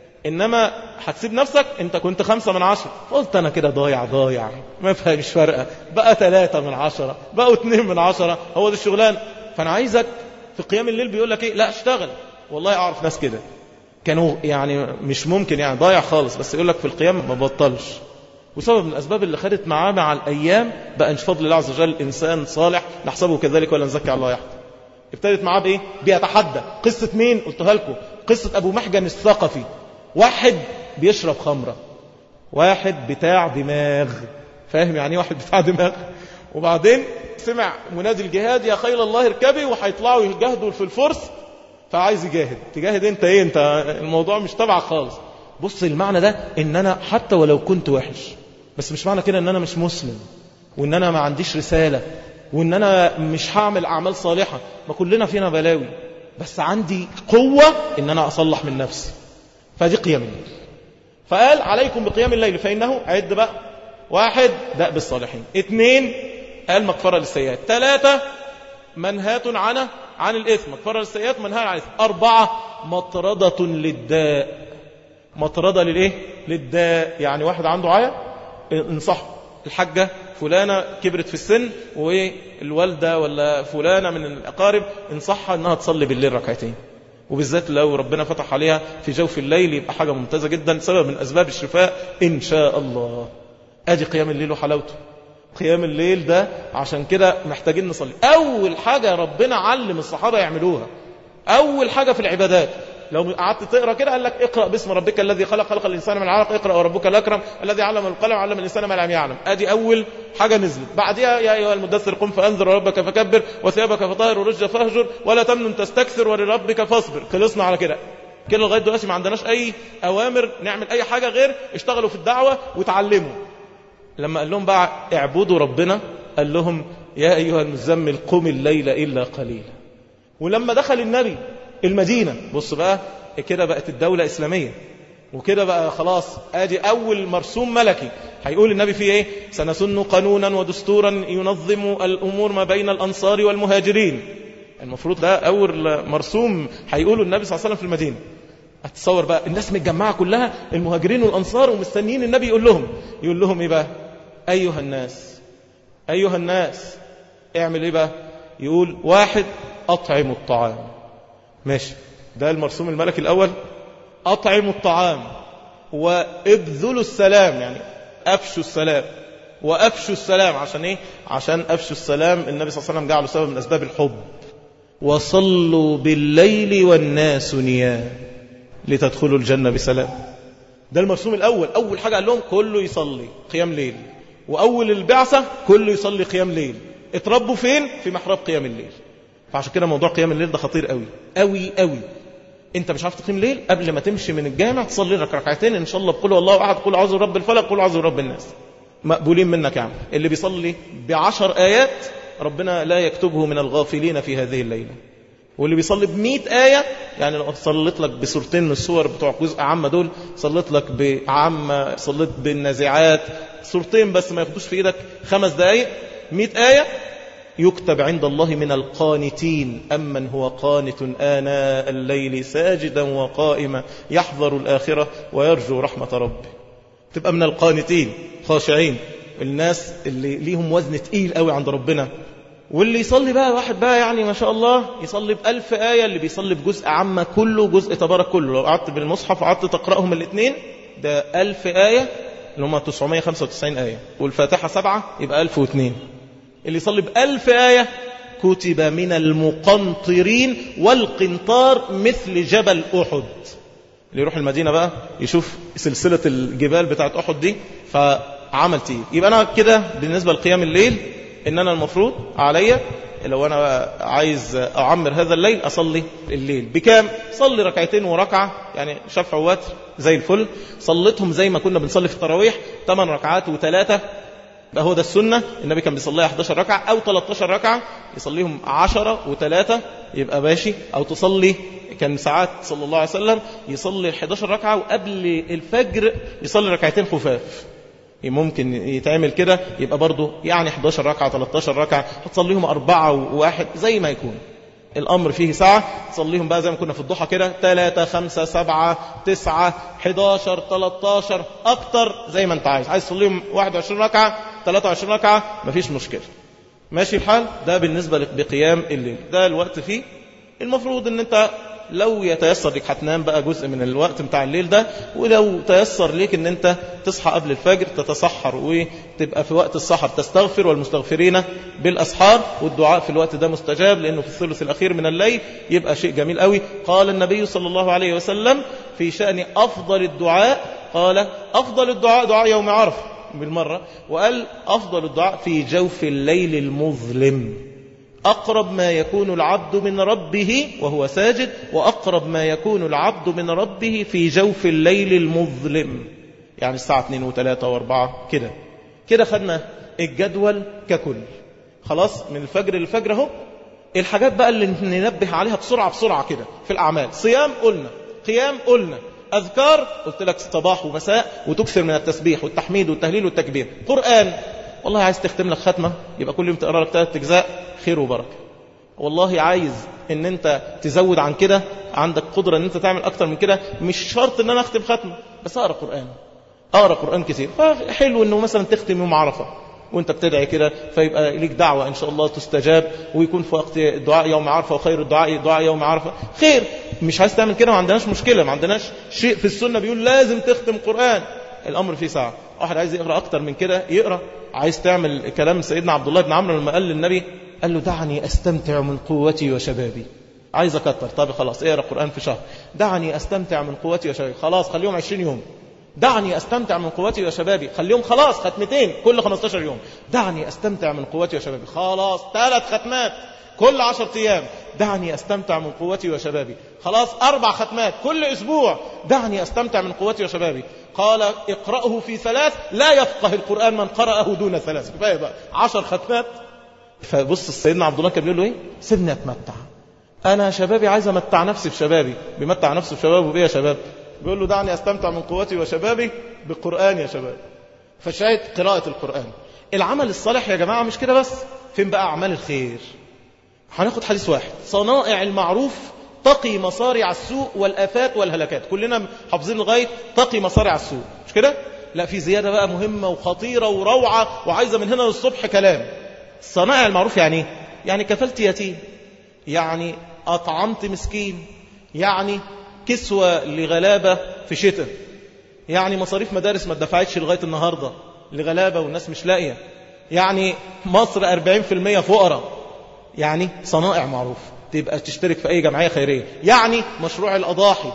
انما هتسيب نفسك انت كنت خمسة من عشرة قلت انا كده ضايع ضايع ما فيهاش فارقة بقى ثلاثة من عشرة بقوا اتنين من عشرة هو ده الشغلان فانا عايزك في قيام الليل بيقول لك ايه لا اشتغل والله اعرف ناس كده كانوا يعني مش ممكن يعني ضايع خالص بس يقول لك في القيام ما بطلش وسبب من الأسباب اللي خدت معاه مع الأيام بقى إن فضل الله عز وجل إنسان صالح نحسبه كذلك ولا نزكي على الله يحد ابتدت معاه بإيه؟ بيتحدى قصة مين؟ قلتها لكم قصة أبو محجن الثقفي واحد بيشرب خمرة واحد بتاع دماغ فاهم يعني ايه واحد بتاع دماغ وبعدين سمع منادي الجهاد يا خيل الله اركبي وهيطلعوا يجاهدوا في الفرس فعايز يجاهد تجاهد انت ايه انت الموضوع مش تبعك خالص بص المعنى ده ان انا حتى ولو كنت وحش بس مش معنى كده ان انا مش مسلم وان انا ما عنديش رسالة وان انا مش هعمل اعمال صالحة ما كلنا فينا بلاوي بس عندي قوة ان انا اصلح من نفسي فدي قيام الليل فقال عليكم بقيام الليل فانه عد بقى واحد دأب الصالحين اثنين قال مغفرة للسيئات ثلاثة منهاة عن عن الإثم مغفرة للسيئات منهاة عن الإثم أربعة مطردة للداء مطردة للإيه للداء يعني واحد عنده عيا انصحه الحاجة فلانة كبرت في السن والوالدة ولا فلانة من الأقارب انصحها أنها تصلي بالليل ركعتين وبالذات لو ربنا فتح عليها في جوف الليل يبقى حاجة ممتازة جدا سبب من أسباب الشفاء إن شاء الله أدي قيام الليل وحلاوته قيام الليل ده عشان كده محتاجين نصلي أول حاجة ربنا علم الصحابة يعملوها أول حاجة في العبادات لو قعدت تقرا كده قال لك اقرا باسم ربك الذي خلق خلق الانسان من علق اقرا وربك الاكرم الذي علم القلم علم الانسان ما لم يعلم ادي اول حاجه نزلت بعدها يا ايها المدثر قم فانذر وربك فكبر وثيابك فطهر ورج فاهجر ولا تمنن تستكثر ولربك فاصبر خلصنا على كده كده لغايه دلوقتي ما عندناش اي اوامر نعمل اي حاجه غير اشتغلوا في الدعوه وتعلموا لما قال لهم بقى اعبدوا ربنا قال لهم يا ايها المزمل قم الليل الا قليلا ولما دخل النبي المدينة بص بقى كده بقت الدولة إسلامية وكده بقى خلاص ادي اول مرسوم ملكي هيقول النبي فيه ايه سنسن قانونا ودستورا ينظم الامور ما بين الانصار والمهاجرين المفروض ده اول مرسوم هيقوله النبي صلى الله عليه وسلم في المدينه هتصور بقى الناس متجمعه كلها المهاجرين والانصار ومستنيين النبي يقول لهم يقول لهم ايه بقى ايها الناس ايها الناس اعمل ايه بقى يقول واحد أطعم الطعام ماشي ده المرسوم الملكي الأول أطعم الطعام وابذلوا السلام يعني أفشوا السلام وأفشوا السلام عشان إيه عشان أفشوا السلام النبي صلى الله عليه وسلم جعله سبب من أسباب الحب وصلوا بالليل والناس نيام لتدخلوا الجنة بسلام ده المرسوم الأول أول حاجة قال لهم كله يصلي قيام ليل وأول البعثة كله يصلي قيام ليل اتربوا فين في محراب قيام الليل فعشان كده موضوع قيام الليل ده خطير قوي قوي قوي انت مش عارف تقيم ليل قبل ما تمشي من الجامع تصلي لك ركعتين ان شاء الله بقول الله احد قول اعوذ برب الفلق قول اعوذ برب الناس مقبولين منك يا عم اللي بيصلي بعشر ايات ربنا لا يكتبه من الغافلين في هذه الليله واللي بيصلي بمئة آية يعني لو صليت لك بسورتين من السور بتوع جزء عامة دول صليت لك بعامة صليت بالنازعات سورتين بس ما ياخدوش في ايدك خمس دقايق مئة آية يكتب عند الله من القانتين أمن هو قانت آناء الليل ساجدا وقائما يحذر الآخرة ويرجو رحمة ربه تبقى من القانتين خاشعين الناس اللي ليهم وزن تقيل قوي عند ربنا واللي يصلي بقى واحد بقى يعني ما شاء الله يصلي بألف آية اللي بيصلي بجزء عامة كله جزء تبارك كله لو قعدت بالمصحف وقعدت تقرأهم الاثنين ده ألف آية اللي هم 995 آية والفاتحة سبعة يبقى ألف واثنين اللي يصلي بألف آية كتب من المقنطرين والقنطار مثل جبل أحد اللي يروح المدينة بقى يشوف سلسلة الجبال بتاعت أحد دي فعمل تقيل يبقى أنا كده بالنسبة لقيام الليل إن أنا المفروض عليا لو أنا عايز أعمر هذا الليل أصلي الليل بكام؟ صلي ركعتين وركعة يعني شفع ووتر زي الفل صليتهم زي ما كنا بنصلي في التراويح 8 ركعات وثلاثة يبقى هو ده السنة النبي كان بيصليها 11 ركعة أو 13 ركعة يصليهم 10 و3 يبقى ماشي أو تصلي كان ساعات صلى الله عليه وسلم يصلي 11 ركعة وقبل الفجر يصلي ركعتين خفاف ممكن يتعمل كده يبقى برضه يعني 11 ركعة 13 ركعة هتصليهم أربعة وواحد زي ما يكون الأمر فيه ساعة تصليهم بقى زي ما كنا في الضحى كده 3 5 7 9 11 13 أكتر زي ما أنت عايز عايز تصليهم 21 ركعة 23 ركعة مفيش مشكلة ماشي الحال ده بالنسبة بقيام الليل ده الوقت فيه المفروض ان انت لو يتيسر لك هتنام بقى جزء من الوقت بتاع الليل ده ولو تيسر لك ان انت تصحى قبل الفجر تتسحر وتبقى في وقت السحر تستغفر والمستغفرين بالاسحار والدعاء في الوقت ده مستجاب لانه في الثلث الاخير من الليل يبقى شيء جميل قوي قال النبي صلى الله عليه وسلم في شأن افضل الدعاء قال افضل الدعاء دعاء يوم عرفه بالمرة وقال أفضل الدعاء في جوف الليل المظلم أقرب ما يكون العبد من ربه وهو ساجد وأقرب ما يكون العبد من ربه في جوف الليل المظلم يعني الساعة 2 و3 و4 كده كده خدنا الجدول ككل خلاص من الفجر للفجر اهو الحاجات بقى اللي ننبه عليها بسرعة بسرعة كده في الأعمال صيام قلنا قيام قلنا أذكار قلت لك صباح ومساء وتكثر من التسبيح والتحميد والتهليل والتكبير قرآن والله عايز تختم لك ختمة يبقى كل يوم تقرأ لك ثلاث أجزاء خير وبركة والله عايز ان انت تزود عن كده عندك قدرة ان انت تعمل اكتر من كده مش شرط ان انا اختم ختمة بس اقرأ قرآن اقرأ قرآن كثير فحلو انه مثلا تختم يوم عرفة وانت بتدعي كده فيبقى ليك دعوة ان شاء الله تستجاب ويكون في وقت الدعاء يوم عرفة وخير الدعاء دعاء يوم عرفة خير مش عايز تعمل كده ما عندناش مشكلة ما عندناش شيء في السنة بيقول لازم تختم قرآن الامر فيه ساعة واحد عايز يقرأ اكتر من كده يقرأ عايز تعمل كلام سيدنا عبد الله بن عمرو لما قال للنبي قال له دعني استمتع من قوتي وشبابي عايز اكتر طب خلاص اقرا قران في شهر دعني استمتع من قوتي وشبابي خلاص خليهم 20 يوم دعني استمتع من قوتي وشبابي خليهم خلاص ختمتين كل 15 يوم دعني استمتع من قوتي وشبابي خلاص ثلاث ختمات كل 10 ايام دعني استمتع من قوتي وشبابي خلاص اربع ختمات كل اسبوع دعني استمتع من قوتي وشبابي قال اقرأه في ثلاث لا يفقه القرآن من قرأه دون ثلاث كفايه بقى 10 ختمات فبص سيدنا عبد الله كان بيقول له ايه سيبني اتمتع انا شبابي عايز امتع نفسي في شبابي بيمتع نفسه في شبابه بايه يا شباب بيقول له دعني استمتع من قوتي وشبابي بالقران يا شباب فشاهد قراءه القران العمل الصالح يا جماعه مش كده بس فين بقى اعمال الخير هناخد حديث واحد صنائع المعروف تقي مصارع السوء والافات والهلكات كلنا حافظين لغايه تقي مصارع السوء مش كده لا في زياده بقى مهمه وخطيره وروعه وعايزه من هنا للصبح كلام صنائع المعروف يعني ايه يعني كفلت يتيم يعني أطعمت مسكين يعني كسوة لغلابة في شتاء يعني مصاريف مدارس ما اتدفعتش لغاية النهاردة لغلابة والناس مش لاقية يعني مصر 40% فقراء يعني صنائع معروف تبقى تشترك في أي جمعية خيرية يعني مشروع الأضاحي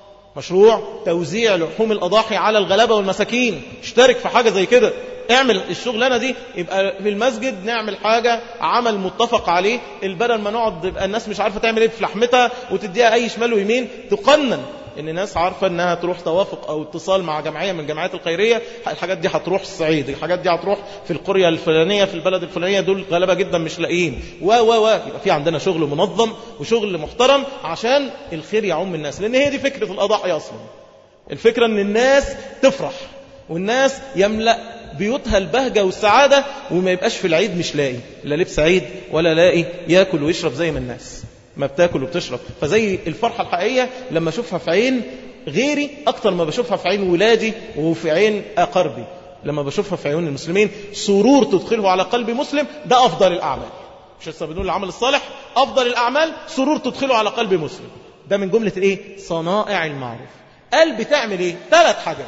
مشروع توزيع لحوم الأضاحي على الغلابة والمساكين اشترك في حاجة زي كده اعمل الشغلانة دي يبقى في المسجد نعمل حاجة عمل متفق عليه البدل ما نقعد يبقى الناس مش عارفة تعمل ايه في لحمتها وتديها اي شمال ويمين تقنن ان الناس عارفة انها تروح توافق او اتصال مع جمعية من الجمعيات الخيرية الحاجات دي هتروح الصعيد الحاجات دي هتروح في القرية الفلانية في البلد الفلانية دول غلبة جدا مش لاقيين و و و يبقى في عندنا شغل منظم وشغل محترم عشان الخير يعم الناس لان هي دي فكرة الاضاحي اصلا الفكرة ان الناس تفرح والناس يملأ بيوتها البهجة والسعادة وما يبقاش في العيد مش لاقي لا لبس عيد ولا لاقي ياكل ويشرب زي ما الناس ما بتاكل وبتشرب فزي الفرحة الحقيقية لما أشوفها في عين غيري أكتر ما بشوفها في عين ولادي وفي عين أقربي لما بشوفها في عيون المسلمين سرور تدخله على قلب مسلم ده أفضل الأعمال مش لسه بنقول العمل الصالح أفضل الأعمال سرور تدخله على قلب مسلم ده من جملة الإيه صنائع المعروف قلب تعمل إيه ثلاث حاجات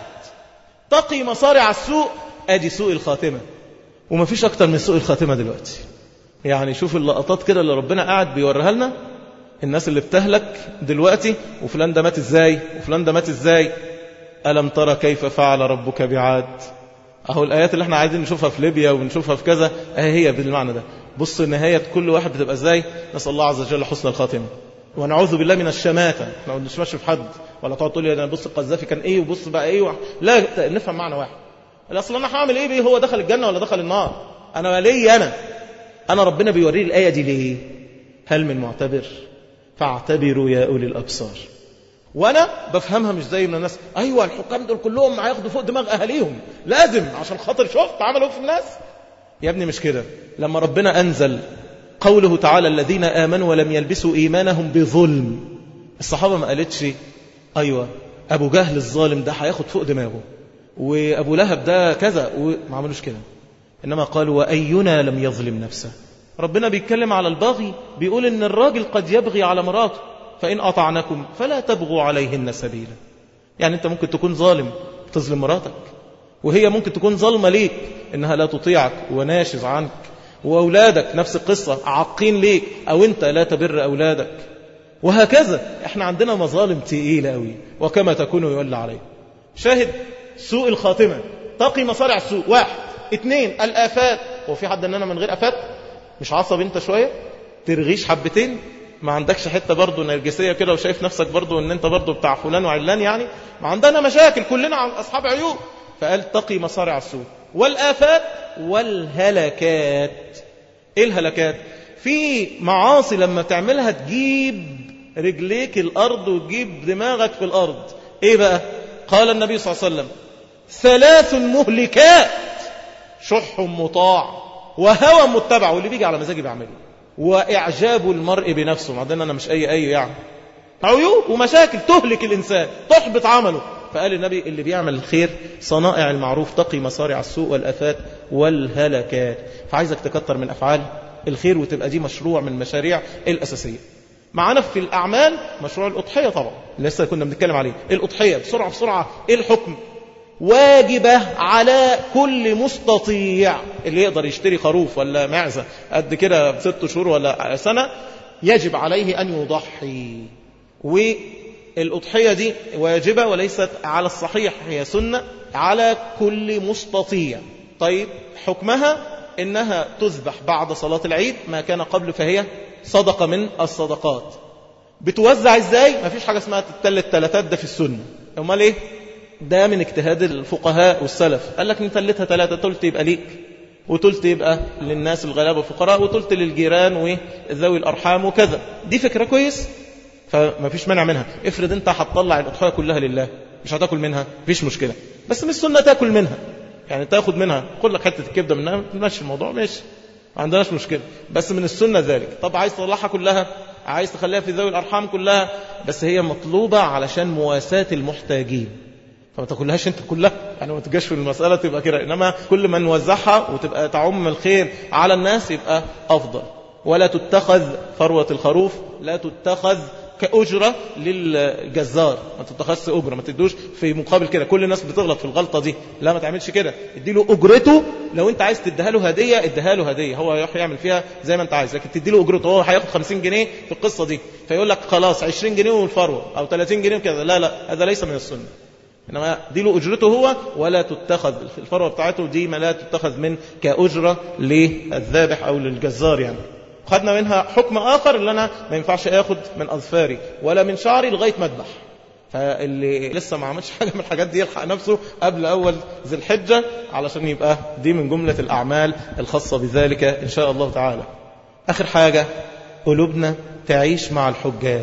تقي مصارع السوء ادي سوء الخاتمة وما فيش اكتر من سوء الخاتمة دلوقتي يعني شوف اللقطات كده اللي ربنا قاعد بيوريها لنا الناس اللي بتهلك دلوقتي وفلان ده مات ازاي وفلان ده مات ازاي ألم ترى كيف فعل ربك بعاد اهو الآيات اللي احنا عايزين نشوفها في ليبيا ونشوفها في كذا اهي هي بالمعنى ده بص نهاية كل واحد بتبقى ازاي نسأل الله عز وجل حسن الخاتمة ونعوذ بالله من الشماتة ما نشمش في حد ولا تقعد تقول لي انا بص القذافي كان ايه وبص بقى ايه و... لا نفهم معنى واحد الاصل انا هعمل ايه بيه هو دخل الجنة ولا دخل النار انا ليه انا انا ربنا بيوري الآية دي ليه هل من معتبر فاعتبروا يا أولي الأبصار وانا بفهمها مش زي من الناس ايوه الحكام دول كلهم هياخدوا فوق دماغ اهاليهم لازم عشان خاطر شفت عملوا في الناس يا ابني مش كده لما ربنا انزل قوله تعالى الذين امنوا ولم يلبسوا ايمانهم بظلم الصحابه ما قالتش ايوه ابو جهل الظالم ده هياخد فوق دماغه وابو لهب ده كذا وما عملوش كده انما قالوا واينا لم يظلم نفسه ربنا بيتكلم على الباغي بيقول ان الراجل قد يبغي على مراته فإن أطعنكم فلا تبغوا عليهن سبيلا يعني أنت ممكن تكون ظالم تظلم مراتك وهي ممكن تكون ظالمة ليك إنها لا تطيعك وناشز عنك وأولادك نفس القصة عاقين ليك أو أنت لا تبر أولادك وهكذا احنا عندنا مظالم تقيلة قوي وكما تكون يولى عليه شاهد سوء الخاتمة تقي مصارع السوء واحد اثنين الآفات هو في حد اننا من غير آفات مش عصب انت شوية ترغيش حبتين ما عندكش حتة برضو نرجسية كده وشايف نفسك برضو ان انت برضو بتاع فلان وعلان يعني ما عندنا مشاكل كلنا اصحاب عيوب فقال تقي مصارع السوء والآفات والهلكات ايه الهلكات في معاصي لما تعملها تجيب رجليك الارض وتجيب دماغك في الارض ايه بقى قال النبي صلى الله عليه وسلم ثلاث مهلكات شح مطاع وهوى متبع واللي بيجي على مزاجي بعمله وإعجاب المرء بنفسه عندنا أنا مش أي أي يعني عيوب ومشاكل تهلك الإنسان تحبط عمله فقال النبي اللي بيعمل الخير صنائع المعروف تقي مصارع السوء والأفات والهلكات فعايزك تكتر من أفعال الخير وتبقى دي مشروع من المشاريع الأساسية معانا في الأعمال مشروع الأضحية طبعا لسه كنا بنتكلم عليه الأضحية بسرعة بسرعة إيه الحكم واجبة على كل مستطيع اللي يقدر يشتري خروف ولا معزة قد كده بست شهور ولا سنة يجب عليه أن يضحي والأضحية دي واجبة وليست على الصحيح هي سنة على كل مستطيع طيب حكمها إنها تذبح بعد صلاة العيد ما كان قبل فهي صدقة من الصدقات بتوزع ازاي ما فيش حاجة اسمها تتل التلاتات ده في السنة امال ايه ده من اجتهاد الفقهاء والسلف قال لك نتلتها ثلاثة تلت يبقى ليك وتلت يبقى للناس الغلابة والفقراء وتلت للجيران وذوي الأرحام وكذا دي فكرة كويس فما فيش منع منها افرض انت هتطلع الأضحية كلها لله مش هتاكل منها مفيش مشكلة بس مش سنة تاكل منها يعني تاخد منها قول لك حتة الكبدة منها تمشي الموضوع ماشي ما عندناش مشكلة بس من السنة ذلك طب عايز تطلعها كلها عايز تخليها في ذوي الأرحام كلها بس هي مطلوبة علشان مواساة المحتاجين فما تاكلهاش انت كلها يعني ما تجاش في المسألة تبقى كده إنما كل ما نوزعها وتبقى تعم الخير على الناس يبقى أفضل ولا تتخذ فروة الخروف لا تتخذ كأجرة للجزار ما تتخذش أجرة ما تدوش في مقابل كده كل الناس بتغلط في الغلطة دي لا ما تعملش كده اديله أجرته لو انت عايز تديها له هدية اديها له هدية هو يروح يعمل فيها زي ما انت عايز لكن تدي له أجرته هو هياخد 50 جنيه في القصة دي فيقول لك خلاص 20 جنيه والفروة أو 30 جنيه كده لا لا هذا ليس من السنة إنما دي له أجرته هو ولا تتخذ الفروة بتاعته دي ما لا تتخذ من كأجرة للذابح أو للجزار يعني خدنا منها حكم آخر اللي أنا ما ينفعش أخد من أظفاري ولا من شعري لغاية ما أذبح فاللي لسه ما عملش حاجة من الحاجات دي يلحق نفسه قبل أول ذي الحجة علشان يبقى دي من جملة الأعمال الخاصة بذلك إن شاء الله تعالى آخر حاجة قلوبنا تعيش مع الحجاج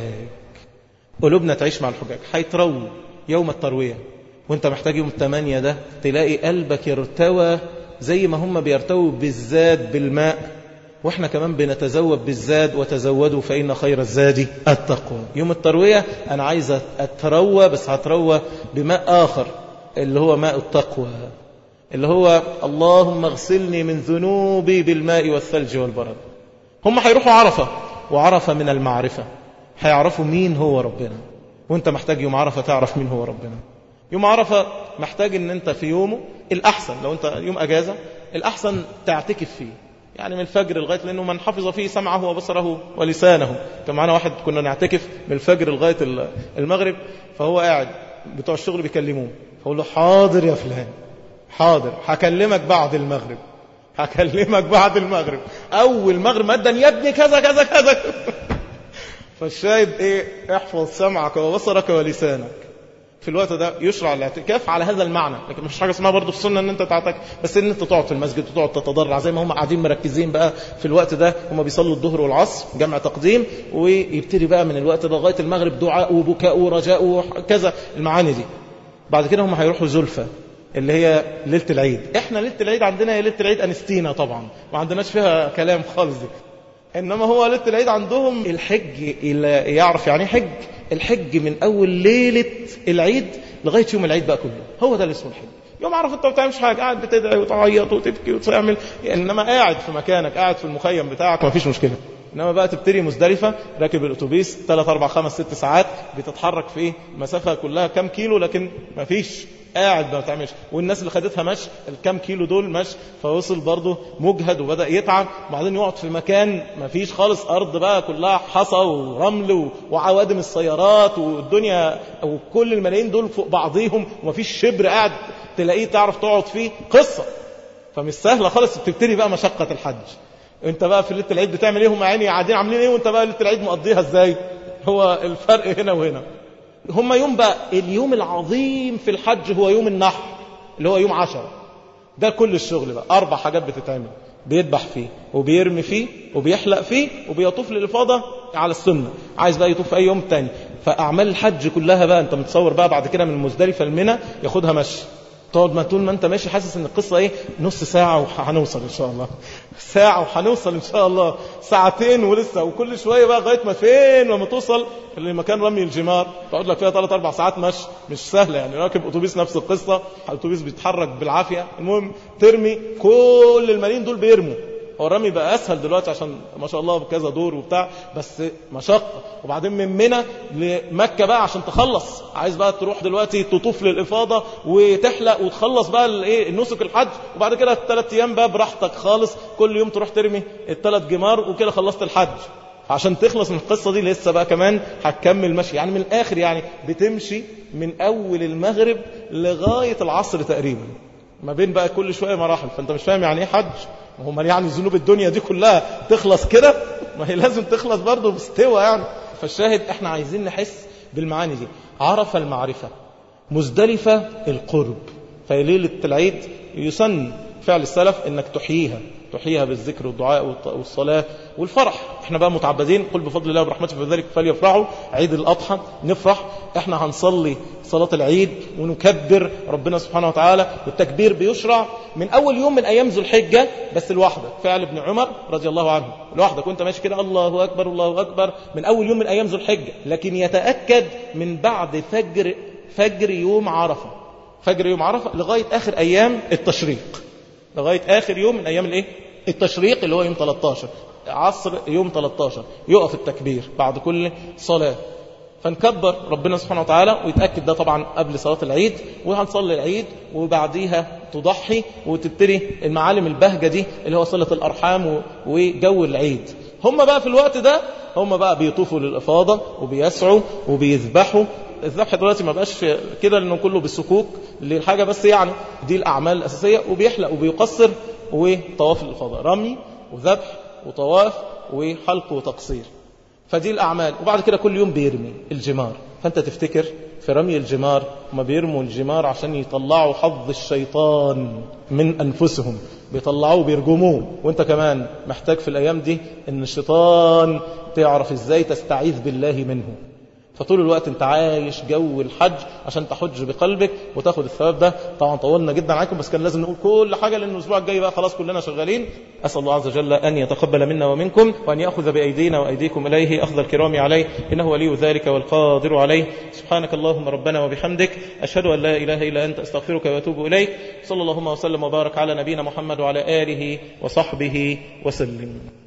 قلوبنا تعيش مع الحجاج هيترووا يوم التروية وانت محتاج يوم الثمانية ده تلاقي قلبك يرتوى زي ما هم بيرتووا بالزاد بالماء واحنا كمان بنتزود بالزاد وتزودوا فإن خير الزاد التقوى يوم التروية أنا عايز أتروى بس هتروى بماء آخر اللي هو ماء التقوى اللي هو اللهم اغسلني من ذنوبي بالماء والثلج والبرد هم هيروحوا عرفة وعرفة من المعرفة هيعرفوا مين هو ربنا وانت محتاج يوم عرفة تعرف مين هو ربنا يوم عرفة محتاج ان انت في يومه الأحسن لو انت يوم أجازة الأحسن تعتكف فيه يعني من الفجر لغاية لأنه من حفظ فيه سمعه وبصره ولسانه كان معنا واحد كنا نعتكف من الفجر لغاية المغرب فهو قاعد بتوع الشغل بيكلموه فقول له حاضر يا فلان حاضر هكلمك بعد المغرب هكلمك بعد المغرب أول مغرب مدا يا ابني كذا كذا كذا فالشاهد ايه احفظ سمعك وبصرك ولسانك في الوقت ده يشرع الاعتكاف على هذا المعنى لكن مش حاجه اسمها برضه في السنه ان انت تعتكف بس ان انت تقعد في المسجد وتقعد تتضرع زي ما هم قاعدين مركزين بقى في الوقت ده هم بيصلوا الظهر والعصر جمع تقديم ويبتدي بقى من الوقت ده لغايه المغرب دعاء وبكاء ورجاء وكذا المعاني دي بعد كده هم هيروحوا زلفه اللي هي ليله العيد احنا ليله العيد عندنا هي ليله العيد انستينا طبعا ما عندناش فيها كلام خالص دي انما هو ليله العيد عندهم الحج اللي يعرف يعني حج الحج من أول ليلة العيد لغاية يوم العيد بقى كله هو ده اللي اسمه الحج يوم عرف انت ما بتعملش حاجه قاعد بتدعي وتعيط وتبكي وتعمل يعني انما قاعد في مكانك قاعد في المخيم بتاعك ما فيش مشكله انما بقى تبتدي مزدلفه راكب الاتوبيس 3 4 5 6 ساعات بتتحرك في مسافه كلها كام كيلو لكن ما فيش قاعد ما بتعملش والناس اللي خدتها مشي الكام كيلو دول مشي فوصل برضه مجهد وبدا يتعب وبعدين يقعد في مكان ما فيش خالص ارض بقى كلها حصى ورمل وعوادم السيارات والدنيا وكل الملايين دول فوق بعضيهم وما فيش شبر قاعد تلاقيه تعرف تقعد فيه قصه فمش سهله خالص بتبتدي بقى مشقه الحج انت بقى في ليله العيد بتعمل ايه هم عيني قاعدين عاملين ايه وانت بقى ليله العيد مقضيها ازاي هو الفرق هنا وهنا هم يوم بقى اليوم العظيم في الحج هو يوم النحر اللي هو يوم عشرة ده كل الشغل بقى أربع حاجات بتتعمل بيذبح فيه وبيرمي فيه وبيحلق فيه وبيطوف للإفاضة على السنة عايز بقى يطوف أي يوم تاني فأعمال الحج كلها بقى أنت متصور بقى بعد كده من مزدلفة المنى ياخدها مشي تقعد ما طول ما انت ماشي حاسس ان القصه ايه نص ساعه وهنوصل ان شاء الله ساعه وهنوصل ان شاء الله ساعتين ولسه وكل شويه بقى لغايه ما فين لما توصل لمكان رمي الجمار تقعد لك فيها ثلاث اربع ساعات مشي مش سهله يعني راكب اتوبيس نفس القصه الاتوبيس بيتحرك بالعافيه المهم ترمي كل الملايين دول بيرموا هو الرمي بقى اسهل دلوقتي عشان ما شاء الله بكذا دور وبتاع بس مشقه وبعدين من منى لمكه بقى عشان تخلص عايز بقى تروح دلوقتي تطوف للافاضه وتحلق وتخلص بقى الايه النسك الحج وبعد كده الثلاث ايام بقى براحتك خالص كل يوم تروح ترمي الثلاث جمار وكده خلصت الحج عشان تخلص من القصه دي لسه بقى كمان هتكمل مشي يعني من الاخر يعني بتمشي من اول المغرب لغايه العصر تقريبا ما بين بقى كل شويه مراحل فانت مش فاهم يعني ايه حج هم يعني ذنوب الدنيا دي كلها تخلص كده ما هي لازم تخلص برضه باستوى يعني فالشاهد احنا عايزين نحس بالمعاني دي عرف المعرفة مزدلفة القرب في ليلة العيد يسن فعل السلف انك تحييها تحييها بالذكر والدعاء والصلاة والفرح احنا بقى متعبدين قل بفضل الله وبرحمته فذلك فليفرحوا عيد الأضحى نفرح احنا هنصلي صلاة العيد ونكبر ربنا سبحانه وتعالى والتكبير بيشرع من أول يوم من أيام ذو الحجة بس لوحدك فعل ابن عمر رضي الله عنه لوحدك وانت ماشي كده الله أكبر الله أكبر من أول يوم من أيام ذو الحجة لكن يتأكد من بعد فجر فجر يوم عرفة فجر يوم عرفة لغاية آخر أيام التشريق لغاية آخر يوم من أيام الإيه؟ التشريق اللي هو يوم 13 عصر يوم 13 يقف التكبير بعد كل صلاة فنكبر ربنا سبحانه وتعالى ويتأكد ده طبعا قبل صلاة العيد وهنصلي العيد وبعديها تضحي وتبتدي المعالم البهجة دي اللي هو صلة الأرحام وجو العيد هم بقى في الوقت ده هم بقى بيطوفوا للإفاضة وبيسعوا وبيذبحوا الذبح دلوقتي ما بقاش كده لأنه كله بالسكوك للحاجة بس يعني دي الأعمال الأساسية وبيحلق وبيقصر وطواف الإفاضة رمي وذبح وطواف وحلق وتقصير فدي الأعمال وبعد كده كل يوم بيرمي الجمار فأنت تفتكر في رمي الجمار ما بيرموا الجمار عشان يطلعوا حظ الشيطان من أنفسهم بيطلعوه بيرجموه وانت كمان محتاج في الأيام دي ان الشيطان تعرف ازاي تستعيذ بالله منه فطول الوقت انت عايش جو الحج عشان تحج بقلبك وتاخد الثواب ده طبعا طولنا جدا عليكم بس كان لازم نقول كل حاجة لأن الأسبوع الجاي بقى خلاص كلنا شغالين أسأل الله عز وجل أن يتقبل منا ومنكم وأن يأخذ بأيدينا وأيديكم إليه أخذ الكرام عليه إنه ولي ذلك والقادر عليه سبحانك اللهم ربنا وبحمدك أشهد أن لا إله إلا أنت أستغفرك وأتوب إليك صلى اللهم وسلم وبارك على نبينا محمد وعلى آله وصحبه وسلم